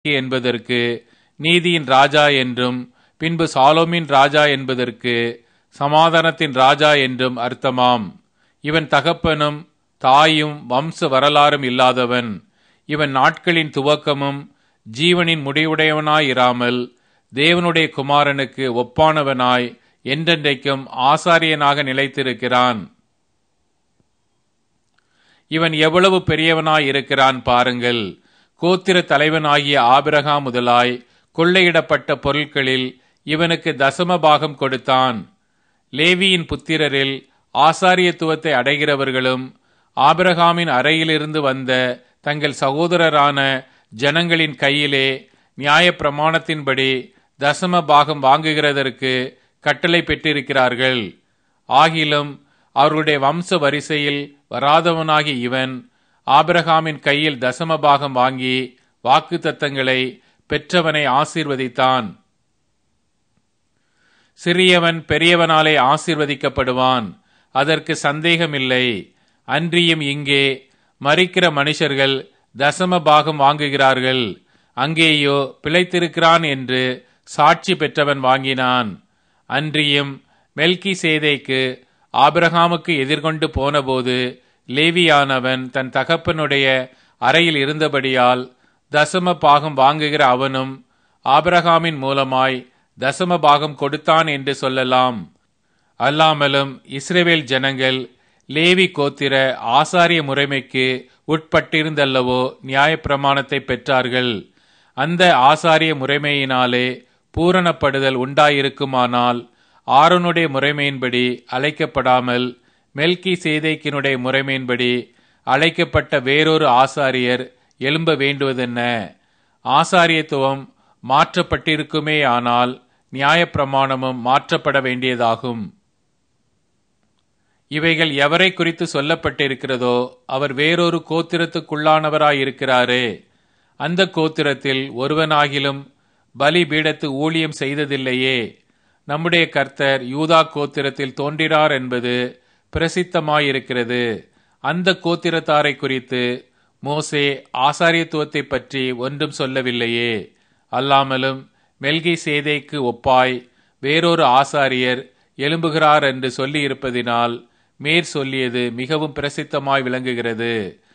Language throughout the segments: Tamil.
என்பதற்கு நீதியின் ராஜா என்றும் பின்பு சாலோமின் ராஜா என்பதற்கு சமாதானத்தின் ராஜா என்றும் அர்த்தமாம் இவன் தகப்பனும் தாயும் வம்ச வரலாறும் இல்லாதவன் இவன் நாட்களின் துவக்கமும் ஜீவனின் முடிவுடையவனாயிராமல் தேவனுடைய குமாரனுக்கு ஒப்பானவனாய் என்றென்றைக்கும் ஆசாரியனாக நிலைத்திருக்கிறான் இவன் எவ்வளவு பெரியவனாய் இருக்கிறான் பாருங்கள் கோத்திர தலைவனாகிய ஆபிரகாம் முதலாய் கொள்ளையிடப்பட்ட பொருட்களில் இவனுக்கு தசம பாகம் கொடுத்தான் லேவியின் புத்திரரில் ஆசாரியத்துவத்தை அடைகிறவர்களும் ஆபிரகாமின் அறையிலிருந்து வந்த தங்கள் சகோதரரான ஜனங்களின் கையிலே நியாய பிரமாணத்தின்படி தசம பாகம் வாங்குகிறதற்கு கட்டளை பெற்றிருக்கிறார்கள் ஆகிலும் அவர்களுடைய வம்ச வரிசையில் வராதவனாகி இவன் ஆபிரகாமின் கையில் தசம பாகம் வாங்கி வாக்கு தத்தங்களை பெற்றவனை ஆசீர்வதித்தான் சிறியவன் பெரியவனாலே ஆசீர்வதிக்கப்படுவான் அதற்கு சந்தேகமில்லை அன்றியும் இங்கே மறிக்கிற மனுஷர்கள் தசம பாகம் வாங்குகிறார்கள் அங்கேயோ பிழைத்திருக்கிறான் என்று சாட்சி பெற்றவன் வாங்கினான் அன்றியும் மெல்கி சேதைக்கு ஆபிரகாமுக்கு எதிர்கொண்டு போனபோது லேவியானவன் தன் தகப்பனுடைய அறையில் இருந்தபடியால் தசம பாகம் வாங்குகிற அவனும் ஆபிரகாமின் மூலமாய் தசம பாகம் கொடுத்தான் என்று சொல்லலாம் அல்லாமலும் இஸ்ரேவேல் ஜனங்கள் லேவி கோத்திர ஆசாரிய முறைமைக்கு உட்பட்டிருந்தல்லவோ நியாயப்பிரமாணத்தை பெற்றார்கள் அந்த ஆசாரிய முறைமையினாலே பூரணப்படுதல் உண்டாயிருக்குமானால் ஆரோனுடைய முறைமையின்படி அழைக்கப்படாமல் மெல்கி சேதைக்கினுடைய முறைமையின்படி அழைக்கப்பட்ட வேறொரு ஆசாரியர் எழும்ப வேண்டுவதென்ன ஆசாரியத்துவம் மாற்றப்பட்டிருக்குமே ஆனால் நியாயப்பிரமாணமும் மாற்றப்பட வேண்டியதாகும் இவைகள் எவரை குறித்து சொல்லப்பட்டிருக்கிறதோ அவர் வேறொரு கோத்திரத்துக்குள்ளானவராயிருக்கிறாரே அந்த கோத்திரத்தில் ஒருவனாகிலும் பலி பீடத்து ஊழியம் செய்ததில்லையே நம்முடைய கர்த்தர் யூதா கோத்திரத்தில் தோன்றினார் என்பது பிரசித்தமாயிருக்கிறது அந்த கோத்திரத்தாரை குறித்து மோசே ஆசாரியத்துவத்தை பற்றி ஒன்றும் சொல்லவில்லையே அல்லாமலும் மெல்கி சேதைக்கு ஒப்பாய் வேறொரு ஆசாரியர் எழும்புகிறார் என்று சொல்லியிருப்பதினால் மேற் சொல்லியது மிகவும் பிரசித்தமாய் விளங்குகிறது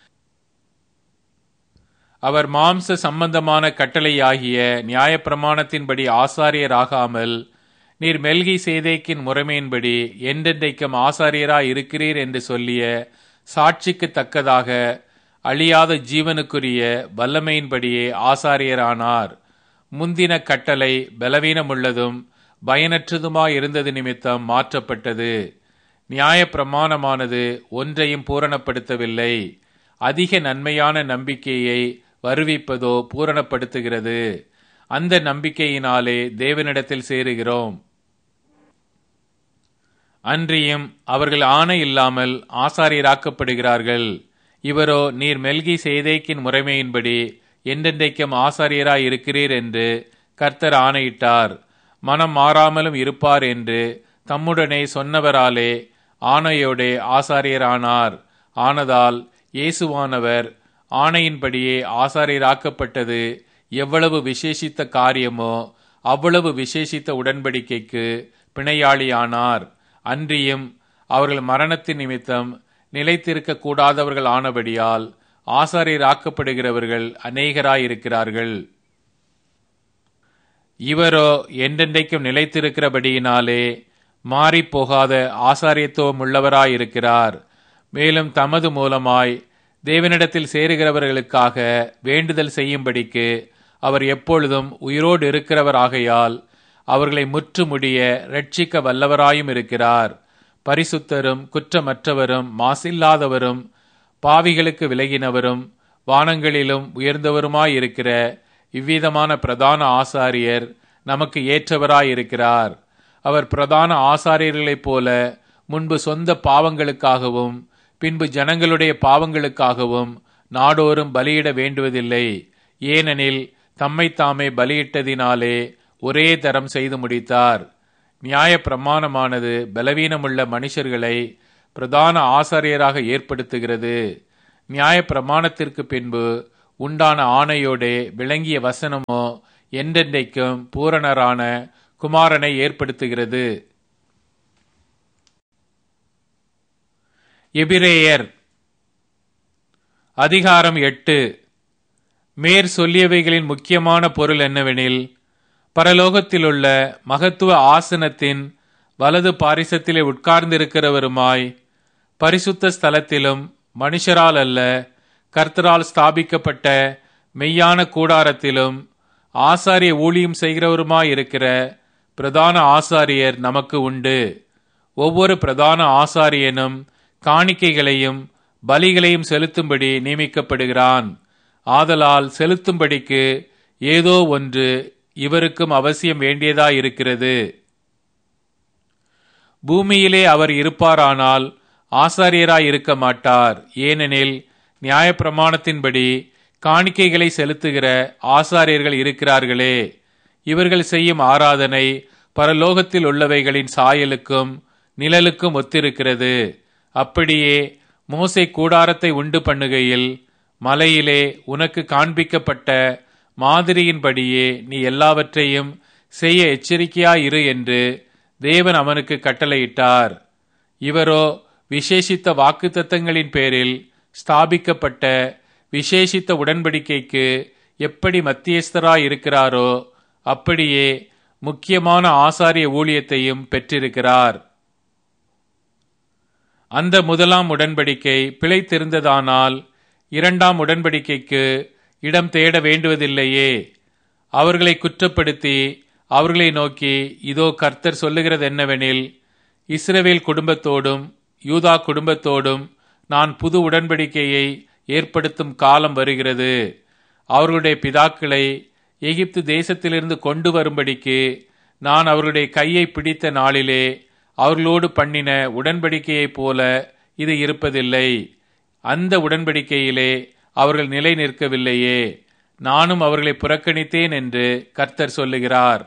அவர் மாம்ச சம்பந்தமான கட்டளையாகிய நியாயப்பிரமாணத்தின்படி ஆசாரியராகாமல் நீர் மெல்கி சேதைக்கின் முறைமையின்படி என்றென்றைக்கும் ஆசாரியராய் இருக்கிறீர் என்று சொல்லிய சாட்சிக்கு தக்கதாக அழியாத ஜீவனுக்குரிய வல்லமையின்படியே ஆசாரியரானார் முந்தின கட்டளை பலவீனமுள்ளதும் பயனற்றதுமாயிருந்தது நிமித்தம் மாற்றப்பட்டது நியாய பிரமாணமானது ஒன்றையும் பூரணப்படுத்தவில்லை அதிக நன்மையான நம்பிக்கையை வருவிப்பதோ பூரணப்படுத்துகிறது அந்த நம்பிக்கையினாலே தேவனிடத்தில் சேருகிறோம் அன்றியும் அவர்கள் ஆணை இல்லாமல் ஆசாரியராக்கப்படுகிறார்கள் இவரோ நீர் மெல்கி செய்தேக்கின் முறைமையின்படி என்றென்றைக்கும் ஆசாரியராய் இருக்கிறீர் என்று கர்த்தர் ஆணையிட்டார் மனம் மாறாமலும் இருப்பார் என்று தம்முடனே சொன்னவராலே ஆணையோடே ஆசாரியரானார் ஆனதால் இயேசுவானவர் ஆணையின்படியே ஆசாரியராக்கப்பட்டது எவ்வளவு விசேஷித்த காரியமோ அவ்வளவு விசேஷித்த உடன்படிக்கைக்கு பிணையாளியானார் அன்றியும் அவர்கள் மரணத்தின் நிமித்தம் நிலைத்திருக்க கூடாதவர்கள் ஆனபடியால் ஆசாரியராக்கப்படுகிறவர்கள் அநேகராயிருக்கிறார்கள் இவரோ என்றென்றைக்கும் நிலைத்திருக்கிறபடியினாலே மாறிப்போகாத ஆசாரியத்துவம் உள்ளவராயிருக்கிறார் மேலும் தமது மூலமாய் தேவனிடத்தில் சேருகிறவர்களுக்காக வேண்டுதல் செய்யும்படிக்கு அவர் எப்பொழுதும் உயிரோடு இருக்கிறவர் ஆகையால் அவர்களை முற்றுமுடிய ரட்சிக்க வல்லவராயும் இருக்கிறார் பரிசுத்தரும் குற்றமற்றவரும் மாசில்லாதவரும் பாவிகளுக்கு விலகினவரும் வானங்களிலும் உயர்ந்தவருமாயிருக்கிற இவ்விதமான பிரதான ஆசாரியர் நமக்கு ஏற்றவராயிருக்கிறார் அவர் பிரதான ஆசாரியர்களைப் போல முன்பு சொந்த பாவங்களுக்காகவும் பின்பு ஜனங்களுடைய பாவங்களுக்காகவும் நாடோறும் பலியிட வேண்டுவதில்லை ஏனெனில் தம்மை தாமே பலியிட்டதினாலே ஒரே தரம் செய்து முடித்தார் நியாய பிரமாணமானது பலவீனமுள்ள மனுஷர்களை பிரதான ஆசாரியராக ஏற்படுத்துகிறது நியாய பிரமாணத்திற்கு பின்பு உண்டான ஆணையோடே விளங்கிய வசனமோ என்றென்றைக்கும் பூரணரான குமாரனை ஏற்படுத்துகிறது எபிரேயர் அதிகாரம் எட்டு மேற் சொல்லியவைகளின் முக்கியமான பொருள் என்னவெனில் பரலோகத்திலுள்ள மகத்துவ ஆசனத்தின் வலது பாரிசத்திலே உட்கார்ந்திருக்கிறவருமாய் பரிசுத்த ஸ்தலத்திலும் மனுஷரால் அல்ல கர்த்தரால் ஸ்தாபிக்கப்பட்ட மெய்யான கூடாரத்திலும் ஆசாரிய ஊழியம் செய்கிறவருமாயிருக்கிற பிரதான ஆசாரியர் நமக்கு உண்டு ஒவ்வொரு பிரதான ஆசாரியனும் காணிக்கைகளையும் பலிகளையும் செலுத்தும்படி நியமிக்கப்படுகிறான் ஆதலால் செலுத்தும்படிக்கு ஏதோ ஒன்று இவருக்கும் அவசியம் வேண்டியதாயிருக்கிறது பூமியிலே அவர் இருப்பாரானால் ஆசாரியராய் இருக்க மாட்டார் ஏனெனில் நியாயப்பிரமாணத்தின்படி காணிக்கைகளை செலுத்துகிற ஆசாரியர்கள் இருக்கிறார்களே இவர்கள் செய்யும் ஆராதனை பரலோகத்தில் உள்ளவைகளின் சாயலுக்கும் நிழலுக்கும் ஒத்திருக்கிறது அப்படியே மோசை கூடாரத்தை உண்டு பண்ணுகையில் மலையிலே உனக்கு காண்பிக்கப்பட்ட மாதிரியின்படியே நீ எல்லாவற்றையும் செய்ய எச்சரிக்கையாயிரு என்று தேவன் அவனுக்கு கட்டளையிட்டார் இவரோ விசேஷித்த வாக்குத்தத்தங்களின் பேரில் ஸ்தாபிக்கப்பட்ட விசேஷித்த உடன்படிக்கைக்கு எப்படி மத்தியஸ்தராய் இருக்கிறாரோ அப்படியே முக்கியமான ஆசாரிய ஊழியத்தையும் பெற்றிருக்கிறார் அந்த முதலாம் உடன்படிக்கை பிழைத்திருந்ததானால் இரண்டாம் உடன்படிக்கைக்கு இடம் தேட வேண்டுவதில்லையே அவர்களை குற்றப்படுத்தி அவர்களை நோக்கி இதோ கர்த்தர் சொல்லுகிறது என்னவெனில் இஸ்ரவேல் குடும்பத்தோடும் யூதா குடும்பத்தோடும் நான் புது உடன்படிக்கையை ஏற்படுத்தும் காலம் வருகிறது அவர்களுடைய பிதாக்களை எகிப்து தேசத்திலிருந்து கொண்டு வரும்படிக்கு நான் அவர்களுடைய கையை பிடித்த நாளிலே அவர்களோடு பண்ணின உடன்படிக்கையைப் போல இது இருப்பதில்லை அந்த உடன்படிக்கையிலே அவர்கள் நிலை நிற்கவில்லையே நானும் அவர்களை புறக்கணித்தேன் என்று கர்த்தர் சொல்லுகிறார்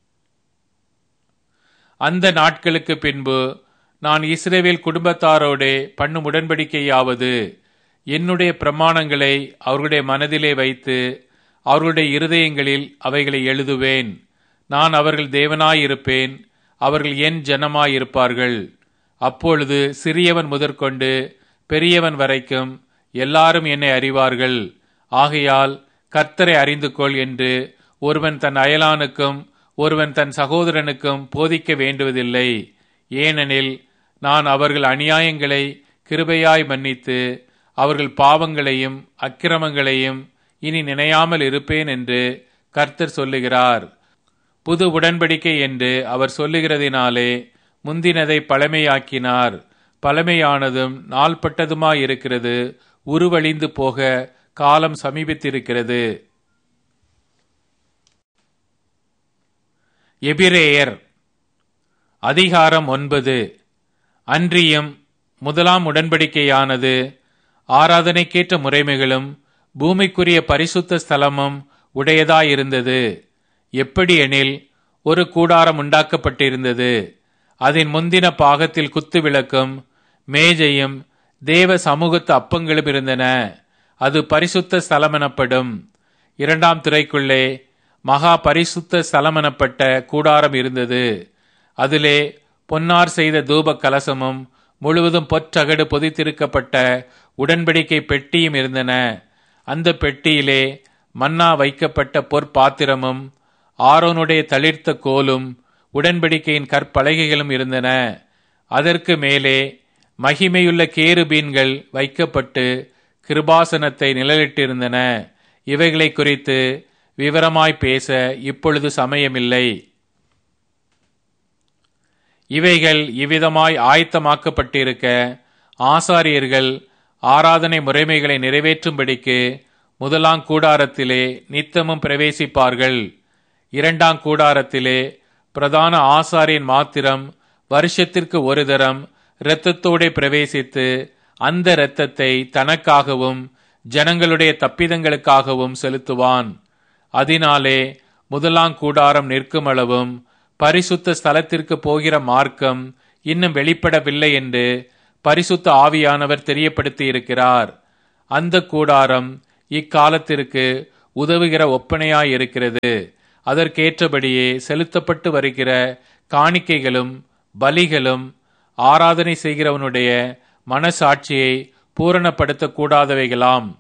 அந்த நாட்களுக்கு பின்பு நான் இஸ்ரேவேல் குடும்பத்தாரோடே பண்ணும் உடன்படிக்கையாவது என்னுடைய பிரமாணங்களை அவர்களுடைய மனதிலே வைத்து அவர்களுடைய இருதயங்களில் அவைகளை எழுதுவேன் நான் அவர்கள் தேவனாயிருப்பேன் அவர்கள் என் ஜனமாயிருப்பார்கள் அப்பொழுது சிறியவன் முதற்கொண்டு பெரியவன் வரைக்கும் எல்லாரும் என்னை அறிவார்கள் ஆகையால் கர்த்தரை அறிந்து கொள் என்று ஒருவன் தன் அயலானுக்கும் ஒருவன் தன் சகோதரனுக்கும் போதிக்க வேண்டுவதில்லை ஏனெனில் நான் அவர்கள் அநியாயங்களை கிருபையாய் மன்னித்து அவர்கள் பாவங்களையும் அக்கிரமங்களையும் இனி நினையாமல் இருப்பேன் என்று கர்த்தர் சொல்லுகிறார் புது உடன்படிக்கை என்று அவர் சொல்லுகிறதினாலே முந்தினதை பழமையாக்கினார் பழமையானதும் நாள்பட்டதுமாயிருக்கிறது உருவழிந்து போக காலம் சமீபித்திருக்கிறது எபிரேயர் அதிகாரம் ஒன்பது அன்றியும் முதலாம் உடன்படிக்கையானது ஆராதனைக்கேற்ற முறைமைகளும் பூமிக்குரிய பரிசுத்த ஸ்தலமும் உடையதாயிருந்தது எப்படி எனில் ஒரு கூடாரம் உண்டாக்கப்பட்டிருந்தது அதன் முந்தின பாகத்தில் குத்து விளக்கும் மேஜையும் தேவ சமூகத்து அப்பங்களும் இருந்தன அது பரிசுத்த ஸ்தலமெனப்படும் இரண்டாம் துறைக்குள்ளே மகா பரிசுத்த ஸ்தலமெனப்பட்ட கூடாரம் இருந்தது அதிலே பொன்னார் செய்த தூப கலசமும் முழுவதும் பொற்றகடு பொதித்திருக்கப்பட்ட உடன்படிக்கை பெட்டியும் இருந்தன அந்த பெட்டியிலே மன்னா வைக்கப்பட்ட பொற்பாத்திரமும் ஆரோனுடைய தளிர்த்த கோலும் உடன்படிக்கையின் கற்பலகைகளும் இருந்தன அதற்கு மேலே மகிமையுள்ள கேருபீன்கள் வைக்கப்பட்டு கிருபாசனத்தை நிழலிட்டிருந்தன இவைகளை குறித்து விவரமாய் பேச இப்பொழுது சமயமில்லை இவைகள் இவ்விதமாய் ஆயத்தமாக்கப்பட்டிருக்க ஆசாரியர்கள் ஆராதனை முறைமைகளை நிறைவேற்றும்படிக்கு முதலாம் கூடாரத்திலே நித்தமும் பிரவேசிப்பார்கள் இரண்டாம் கூடாரத்திலே பிரதான ஆசாரியன் மாத்திரம் வருஷத்திற்கு ஒரு தரம் இரத்தத்தோடே பிரவேசித்து அந்த இரத்தத்தை தனக்காகவும் ஜனங்களுடைய தப்பிதங்களுக்காகவும் செலுத்துவான் அதனாலே முதலாம் கூடாரம் நிற்கும் அளவும் பரிசுத்த ஸ்தலத்திற்கு போகிற மார்க்கம் இன்னும் வெளிப்படவில்லை என்று பரிசுத்த ஆவியானவர் தெரியப்படுத்தி இருக்கிறார் அந்த கூடாரம் இக்காலத்திற்கு உதவுகிற ஒப்பனையாயிருக்கிறது அதற்கேற்றபடியே செலுத்தப்பட்டு வருகிற காணிக்கைகளும் பலிகளும் ஆராதனை செய்கிறவனுடைய மனசாட்சியை பூரணப்படுத்தக்கூடாதவைகளாம்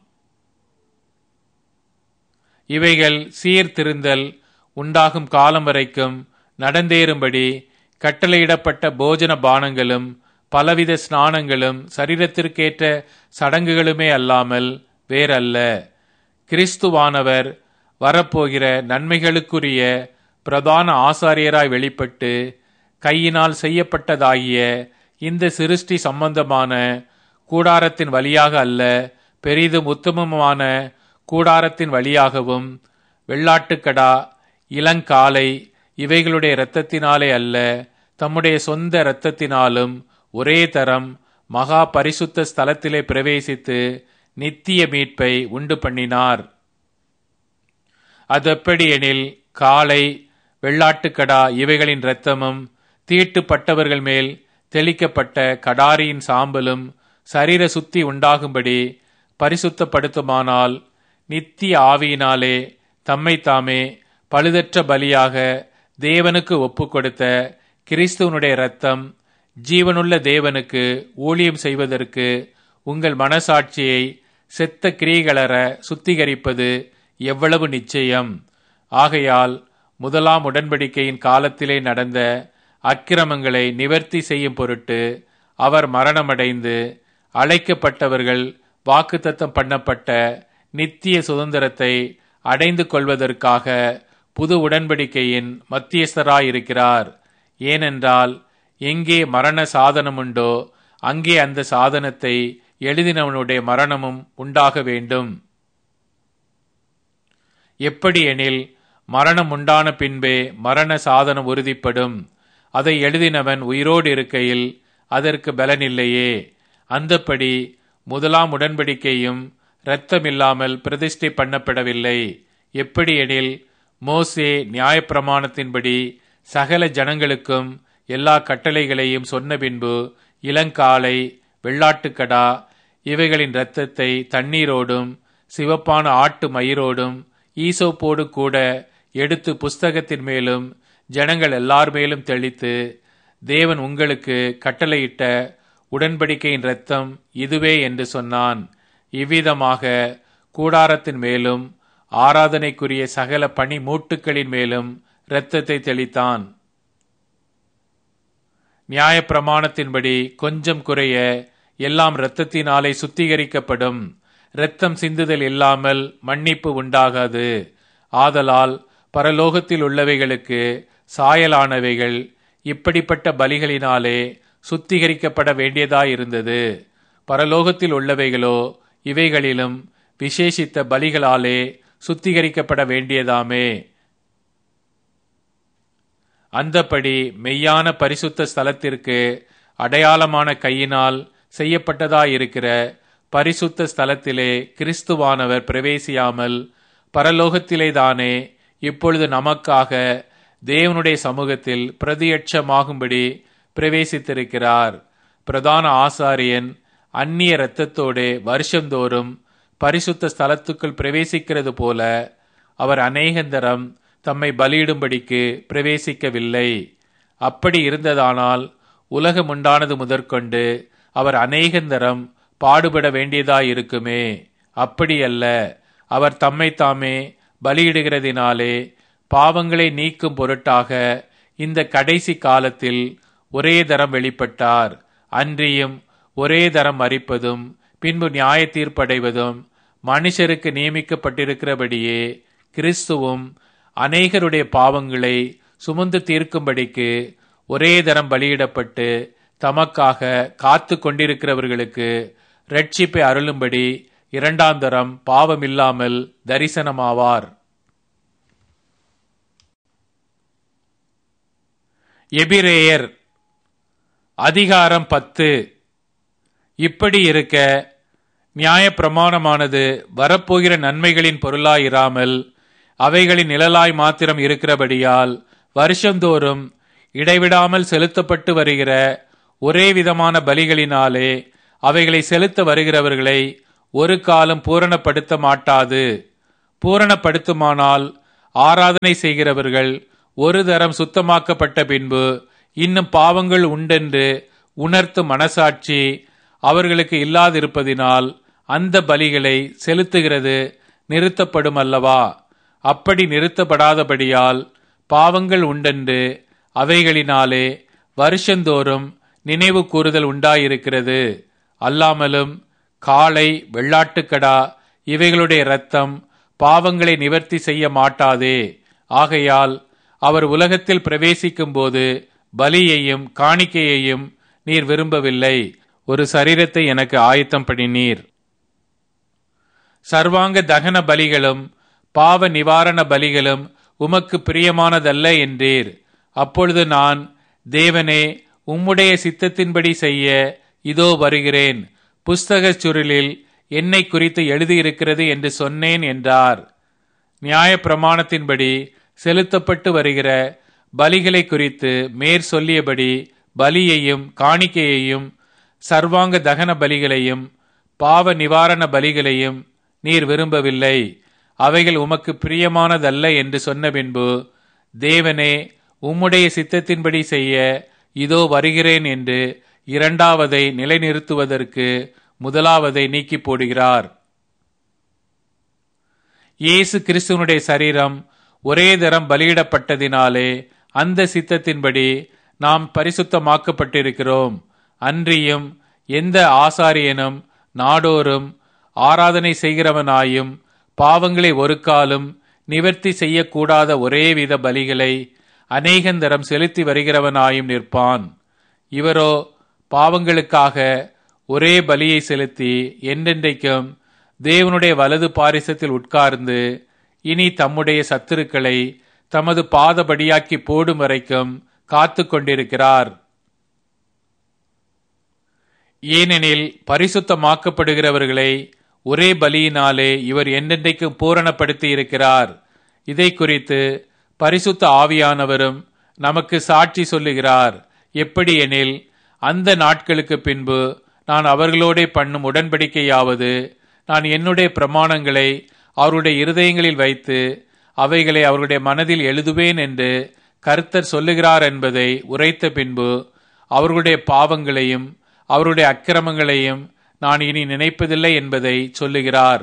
இவைகள் சீர்திருந்தல் உண்டாகும் காலம் வரைக்கும் நடந்தேறும்படி கட்டளையிடப்பட்ட போஜன பானங்களும் பலவித ஸ்நானங்களும் சரீரத்திற்கேற்ற சடங்குகளுமே அல்லாமல் வேறல்ல கிறிஸ்துவானவர் வரப்போகிற நன்மைகளுக்குரிய பிரதான ஆசாரியராய் வெளிப்பட்டு கையினால் செய்யப்பட்டதாகிய இந்த சிருஷ்டி சம்பந்தமான கூடாரத்தின் வழியாக அல்ல பெரிதும் உத்தமமான கூடாரத்தின் வழியாகவும் வெள்ளாட்டுக்கடா இளங்காலை இவைகளுடைய இரத்தத்தினாலே அல்ல தம்முடைய சொந்த இரத்தத்தினாலும் ஒரே தரம் மகா பரிசுத்த ஸ்தலத்திலே பிரவேசித்து நித்திய மீட்பை உண்டு பண்ணினார் அதெப்படி எனில் காளை வெள்ளாட்டுக்கடா இவைகளின் இரத்தமும் தீட்டுப்பட்டவர்கள் மேல் தெளிக்கப்பட்ட கடாரியின் சாம்பலும் சரீர சுத்தி உண்டாகும்படி பரிசுத்தப்படுத்துமானால் நித்திய ஆவியினாலே தம்மை தாமே பழுதற்ற பலியாக தேவனுக்கு ஒப்பு கொடுத்த கிறிஸ்துவனுடைய இரத்தம் ஜீவனுள்ள தேவனுக்கு ஊழியம் செய்வதற்கு உங்கள் மனசாட்சியை செத்த கிரியைகளற சுத்திகரிப்பது எவ்வளவு நிச்சயம் ஆகையால் முதலாம் உடன்படிக்கையின் காலத்திலே நடந்த அக்கிரமங்களை நிவர்த்தி செய்யும் பொருட்டு அவர் மரணமடைந்து அழைக்கப்பட்டவர்கள் வாக்குத்தத்தம் பண்ணப்பட்ட நித்திய சுதந்திரத்தை அடைந்து கொள்வதற்காக புது உடன்படிக்கையின் மத்தியஸ்தராயிருக்கிறார் ஏனென்றால் எங்கே மரண சாதனம் உண்டோ அங்கே அந்த சாதனத்தை எழுதினவனுடைய மரணமும் உண்டாக வேண்டும் எப்படி எனில் மரணம் உண்டான பின்பே மரண சாதனம் உறுதிப்படும் அதை எழுதினவன் உயிரோடு இருக்கையில் அதற்கு பலனில்லையே அந்தப்படி முதலாம் உடன்படிக்கையும் இரத்தமில்லாமல் பிரதிஷ்டை பண்ணப்படவில்லை எப்படி எனில் மோசே நியாயப்பிரமாணத்தின்படி சகல ஜனங்களுக்கும் எல்லா கட்டளைகளையும் சொன்ன பின்பு இளங்காலை வெள்ளாட்டுக்கடா இவைகளின் இரத்தத்தை தண்ணீரோடும் சிவப்பான ஆட்டு மயிரோடும் ஈசோப்போடு கூட எடுத்து புஸ்தகத்தின் மேலும் ஜனங்கள் எல்லார் மேலும் தெளித்து தேவன் உங்களுக்கு கட்டளையிட்ட உடன்படிக்கையின் இரத்தம் இதுவே என்று சொன்னான் இவ்விதமாக கூடாரத்தின் மேலும் ஆராதனைக்குரிய சகல பணி மூட்டுக்களின் மேலும் இரத்தத்தை தெளித்தான் நியாயப்பிரமாணத்தின்படி கொஞ்சம் குறைய எல்லாம் இரத்தத்தினாலே சுத்திகரிக்கப்படும் இரத்தம் சிந்துதல் இல்லாமல் மன்னிப்பு உண்டாகாது ஆதலால் பரலோகத்தில் உள்ளவைகளுக்கு சாயலானவைகள் இப்படிப்பட்ட பலிகளினாலே சுத்திகரிக்கப்பட வேண்டியதாயிருந்தது பரலோகத்தில் உள்ளவைகளோ இவைகளிலும் விசேஷித்த பலிகளாலே சுத்திகரிக்கப்பட வேண்டியதாமே அந்தப்படி மெய்யான பரிசுத்த ஸ்தலத்திற்கு அடையாளமான கையினால் செய்யப்பட்டதாயிருக்கிற பரிசுத்த ஸ்தலத்திலே கிறிஸ்துவானவர் பிரவேசியாமல் பரலோகத்திலேதானே இப்பொழுது நமக்காக தேவனுடைய சமூகத்தில் பிரதியட்சமாகும்படி பிரவேசித்திருக்கிறார் பிரதான ஆசாரியன் அந்நிய இரத்தத்தோடு வருஷந்தோறும் பரிசுத்த ஸ்தலத்துக்குள் பிரவேசிக்கிறது போல அவர் அநேகந்தரம் தம்மை பலியிடும்படிக்கு பிரவேசிக்கவில்லை அப்படி இருந்ததானால் உலகம் உண்டானது முதற்கொண்டு அவர் அநேகந்தரம் பாடுபட வேண்டியதாயிருக்குமே அப்படியல்ல அவர் தம்மை தாமே பலியிடுகிறதினாலே பாவங்களை நீக்கும் பொருட்டாக இந்த கடைசி காலத்தில் ஒரே தரம் வெளிப்பட்டார் அன்றியும் ஒரே தரம் மறிப்பதும் பின்பு நியாய தீர்ப்படைவதும் மனுஷருக்கு நியமிக்கப்பட்டிருக்கிறபடியே கிறிஸ்துவும் அநேகருடைய பாவங்களை சுமந்து தீர்க்கும்படிக்கு ஒரே தரம் பலியிடப்பட்டு தமக்காக காத்து கொண்டிருக்கிறவர்களுக்கு ரட்சிப்பை அருளும்படி இரண்டாம் தரம் பாவமில்லாமல் தரிசனமாவார் எபிரேயர் அதிகாரம் பத்து இப்படி இருக்க நியாயப்பிரமாணமானது வரப்போகிற நன்மைகளின் பொருளாயிராமல் அவைகளின் நிழலாய் மாத்திரம் இருக்கிறபடியால் வருஷந்தோறும் இடைவிடாமல் செலுத்தப்பட்டு வருகிற ஒரே விதமான பலிகளினாலே அவைகளை செலுத்த வருகிறவர்களை ஒரு காலம் பூரணப்படுத்த மாட்டாது பூரணப்படுத்துமானால் ஆராதனை செய்கிறவர்கள் ஒரு தரம் சுத்தமாக்கப்பட்ட பின்பு இன்னும் பாவங்கள் உண்டென்று உணர்த்தும் மனசாட்சி அவர்களுக்கு இல்லாதிருப்பதினால் அந்த பலிகளை செலுத்துகிறது நிறுத்தப்படும் அல்லவா அப்படி நிறுத்தப்படாதபடியால் பாவங்கள் உண்டென்று அவைகளினாலே வருஷந்தோறும் நினைவு கூறுதல் உண்டாயிருக்கிறது அல்லாமலும் காளை வெள்ளாட்டுக்கடா இவைகளுடைய இரத்தம் பாவங்களை நிவர்த்தி செய்ய மாட்டாதே ஆகையால் அவர் உலகத்தில் பிரவேசிக்கும் போது பலியையும் காணிக்கையையும் நீர் விரும்பவில்லை ஒரு சரீரத்தை எனக்கு ஆயத்தம் பண்ணினீர் சர்வாங்க தகன பலிகளும் பாவ நிவாரண பலிகளும் உமக்கு பிரியமானதல்ல என்றீர் அப்பொழுது நான் தேவனே உம்முடைய சித்தத்தின்படி செய்ய இதோ வருகிறேன் புஸ்தக சுருளில் என்னை குறித்து எழுதியிருக்கிறது என்று சொன்னேன் என்றார் நியாய பிரமாணத்தின்படி செலுத்தப்பட்டு வருகிற பலிகளை குறித்து மேற் சொல்லியபடி பலியையும் காணிக்கையையும் சர்வாங்க தகன பலிகளையும் பாவ நிவாரண பலிகளையும் நீர் விரும்பவில்லை அவைகள் உமக்கு பிரியமானதல்ல என்று சொன்ன பின்பு தேவனே உம்முடைய சித்தத்தின்படி செய்ய இதோ வருகிறேன் என்று இரண்டாவதை நிலைநிறுத்துவதற்கு முதலாவதை நீக்கி போடுகிறார் இயேசு கிறிஸ்துவனுடைய சரீரம் ஒரே தரம் பலியிடப்பட்டதினாலே அந்த சித்தத்தின்படி நாம் பரிசுத்தமாக்கப்பட்டிருக்கிறோம் அன்றியும் எந்த ஆசாரியனும் நாடோறும் ஆராதனை செய்கிறவனாயும் பாவங்களை ஒரு காலும் நிவர்த்தி செய்யக்கூடாத ஒரேவித பலிகளை அநேகந்தரம் செலுத்தி வருகிறவனாயும் நிற்பான் இவரோ பாவங்களுக்காக ஒரே பலியை செலுத்தி என்றென்றைக்கும் தேவனுடைய வலது பாரிசத்தில் உட்கார்ந்து இனி தம்முடைய சத்துருக்களை தமது பாதபடியாக்கி போடும் வரைக்கும் காத்து கொண்டிருக்கிறார் ஏனெனில் பரிசுத்தமாக்கப்படுகிறவர்களை ஒரே பலியினாலே இவர் என்றென்றைக்கும் பூரணப்படுத்தி இருக்கிறார் இதை குறித்து பரிசுத்த ஆவியானவரும் நமக்கு சாட்சி சொல்லுகிறார் எப்படி எனில் அந்த நாட்களுக்கு பின்பு நான் அவர்களோடே பண்ணும் உடன்படிக்கையாவது நான் என்னுடைய பிரமாணங்களை அவருடைய இருதயங்களில் வைத்து அவைகளை அவருடைய மனதில் எழுதுவேன் என்று கர்த்தர் சொல்லுகிறார் என்பதை உரைத்த பின்பு அவர்களுடைய பாவங்களையும் அவருடைய அக்கிரமங்களையும் நான் இனி நினைப்பதில்லை என்பதை சொல்லுகிறார்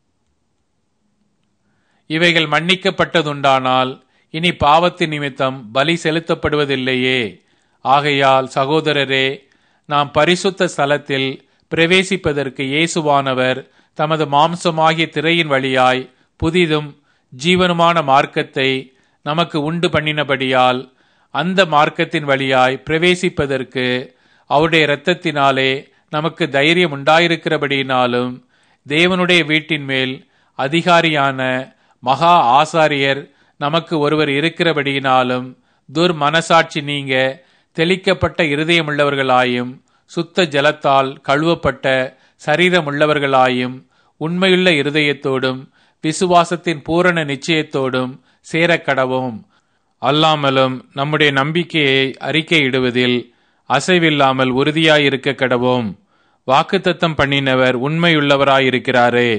இவைகள் மன்னிக்கப்பட்டதுண்டானால் இனி பாவத்தின் நிமித்தம் பலி செலுத்தப்படுவதில்லையே ஆகையால் சகோதரரே நாம் பரிசுத்த ஸ்தலத்தில் பிரவேசிப்பதற்கு இயேசுவானவர் தமது மாம்சமாகிய திரையின் வழியாய் புதிதும் ஜீவனுமான மார்க்கத்தை நமக்கு உண்டு பண்ணினபடியால் அந்த மார்க்கத்தின் வழியாய் பிரவேசிப்பதற்கு அவருடைய இரத்தத்தினாலே நமக்கு தைரியம் உண்டாயிருக்கிறபடியினாலும் தேவனுடைய வீட்டின் மேல் அதிகாரியான மகா ஆசாரியர் நமக்கு ஒருவர் இருக்கிறபடியினாலும் துர் மனசாட்சி நீங்க தெளிக்கப்பட்ட இருதயமுள்ளவர்களாயும் சுத்த ஜலத்தால் கழுவப்பட்ட சரீரமுள்ளவர்களாயும் உண்மையுள்ள இருதயத்தோடும் விசுவாசத்தின் பூரண நிச்சயத்தோடும் சேரக்கடவும் அல்லாமலும் நம்முடைய நம்பிக்கையை அறிக்கையிடுவதில் அசைவில்லாமல் உறுதியாயிருக்க கடவோம் வாக்குத்தத்தம் பண்ணினவர் உண்மையுள்ளவராயிருக்கிறாரே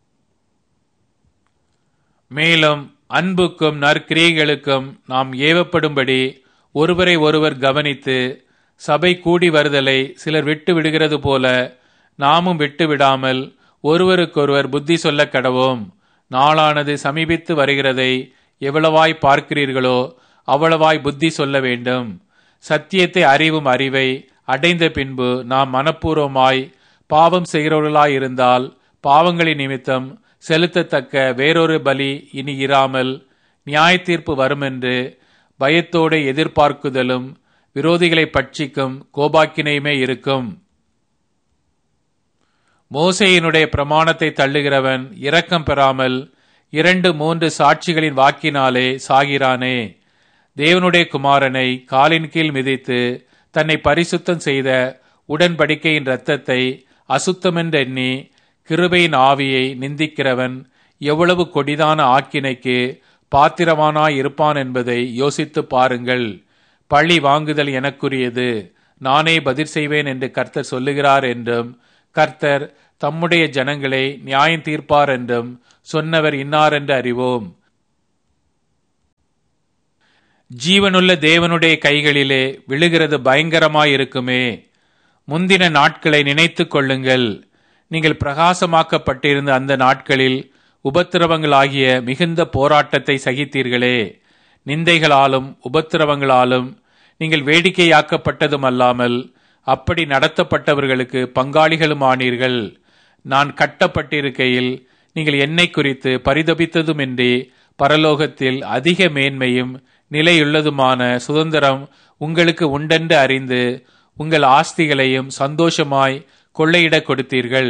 மேலும் அன்புக்கும் நற்கிரியைகளுக்கும் நாம் ஏவப்படும்படி ஒருவரை ஒருவர் கவனித்து சபை கூடி வருதலை சிலர் விட்டு விடுகிறது போல நாமும் விட்டு விடாமல் ஒருவருக்கொருவர் புத்தி சொல்ல கடவோம் நாளானது சமீபித்து வருகிறதை எவ்வளவாய் பார்க்கிறீர்களோ அவ்வளவாய் புத்தி சொல்ல வேண்டும் சத்தியத்தை அறிவும் அறிவை அடைந்த பின்பு நாம் மனப்பூர்வமாய் பாவம் செய்கிறவர்களாயிருந்தால் பாவங்களின் நிமித்தம் செலுத்தத்தக்க வேறொரு பலி இனி இராமல் நியாய தீர்ப்பு வருமென்று பயத்தோடு எதிர்பார்க்குதலும் விரோதிகளை பட்சிக்கும் கோபாக்கினையுமே இருக்கும் மோசையினுடைய பிரமாணத்தை தள்ளுகிறவன் இரக்கம் பெறாமல் இரண்டு மூன்று சாட்சிகளின் வாக்கினாலே சாகிறானே தேவனுடைய குமாரனை காலின் கீழ் மிதித்து தன்னை பரிசுத்தம் செய்த உடன்படிக்கையின் இரத்தத்தை அசுத்தமென்றெண்ணி கிருபையின் ஆவியை நிந்திக்கிறவன் எவ்வளவு கொடிதான ஆக்கினைக்கு பாத்திரவானாய் இருப்பான் என்பதை யோசித்து பாருங்கள் பழி வாங்குதல் எனக்குரியது நானே பதில் செய்வேன் என்று கர்த்தர் சொல்லுகிறார் என்றும் கர்த்தர் தம்முடைய ஜனங்களை நியாயம் தீர்ப்பார் என்றும் சொன்னவர் இன்னார் என்று அறிவோம் ஜீவனுள்ள தேவனுடைய கைகளிலே விழுகிறது பயங்கரமாயிருக்குமே முந்தின நாட்களை நினைத்துக் கொள்ளுங்கள் நீங்கள் பிரகாசமாக்கப்பட்டிருந்த அந்த நாட்களில் உபத்திரவங்களாகிய மிகுந்த போராட்டத்தை சகித்தீர்களே நிந்தைகளாலும் உபத்திரவங்களாலும் நீங்கள் வேடிக்கையாக்கப்பட்டதும் அல்லாமல் அப்படி நடத்தப்பட்டவர்களுக்கு பங்காளிகளும் ஆனீர்கள் நான் கட்டப்பட்டிருக்கையில் நீங்கள் என்னை குறித்து பரிதபித்ததுமின்றி பரலோகத்தில் அதிக மேன்மையும் நிலையுள்ளதுமான சுதந்திரம் உங்களுக்கு உண்டென்று அறிந்து உங்கள் ஆஸ்திகளையும் சந்தோஷமாய் கொள்ளையிடக் கொடுத்தீர்கள்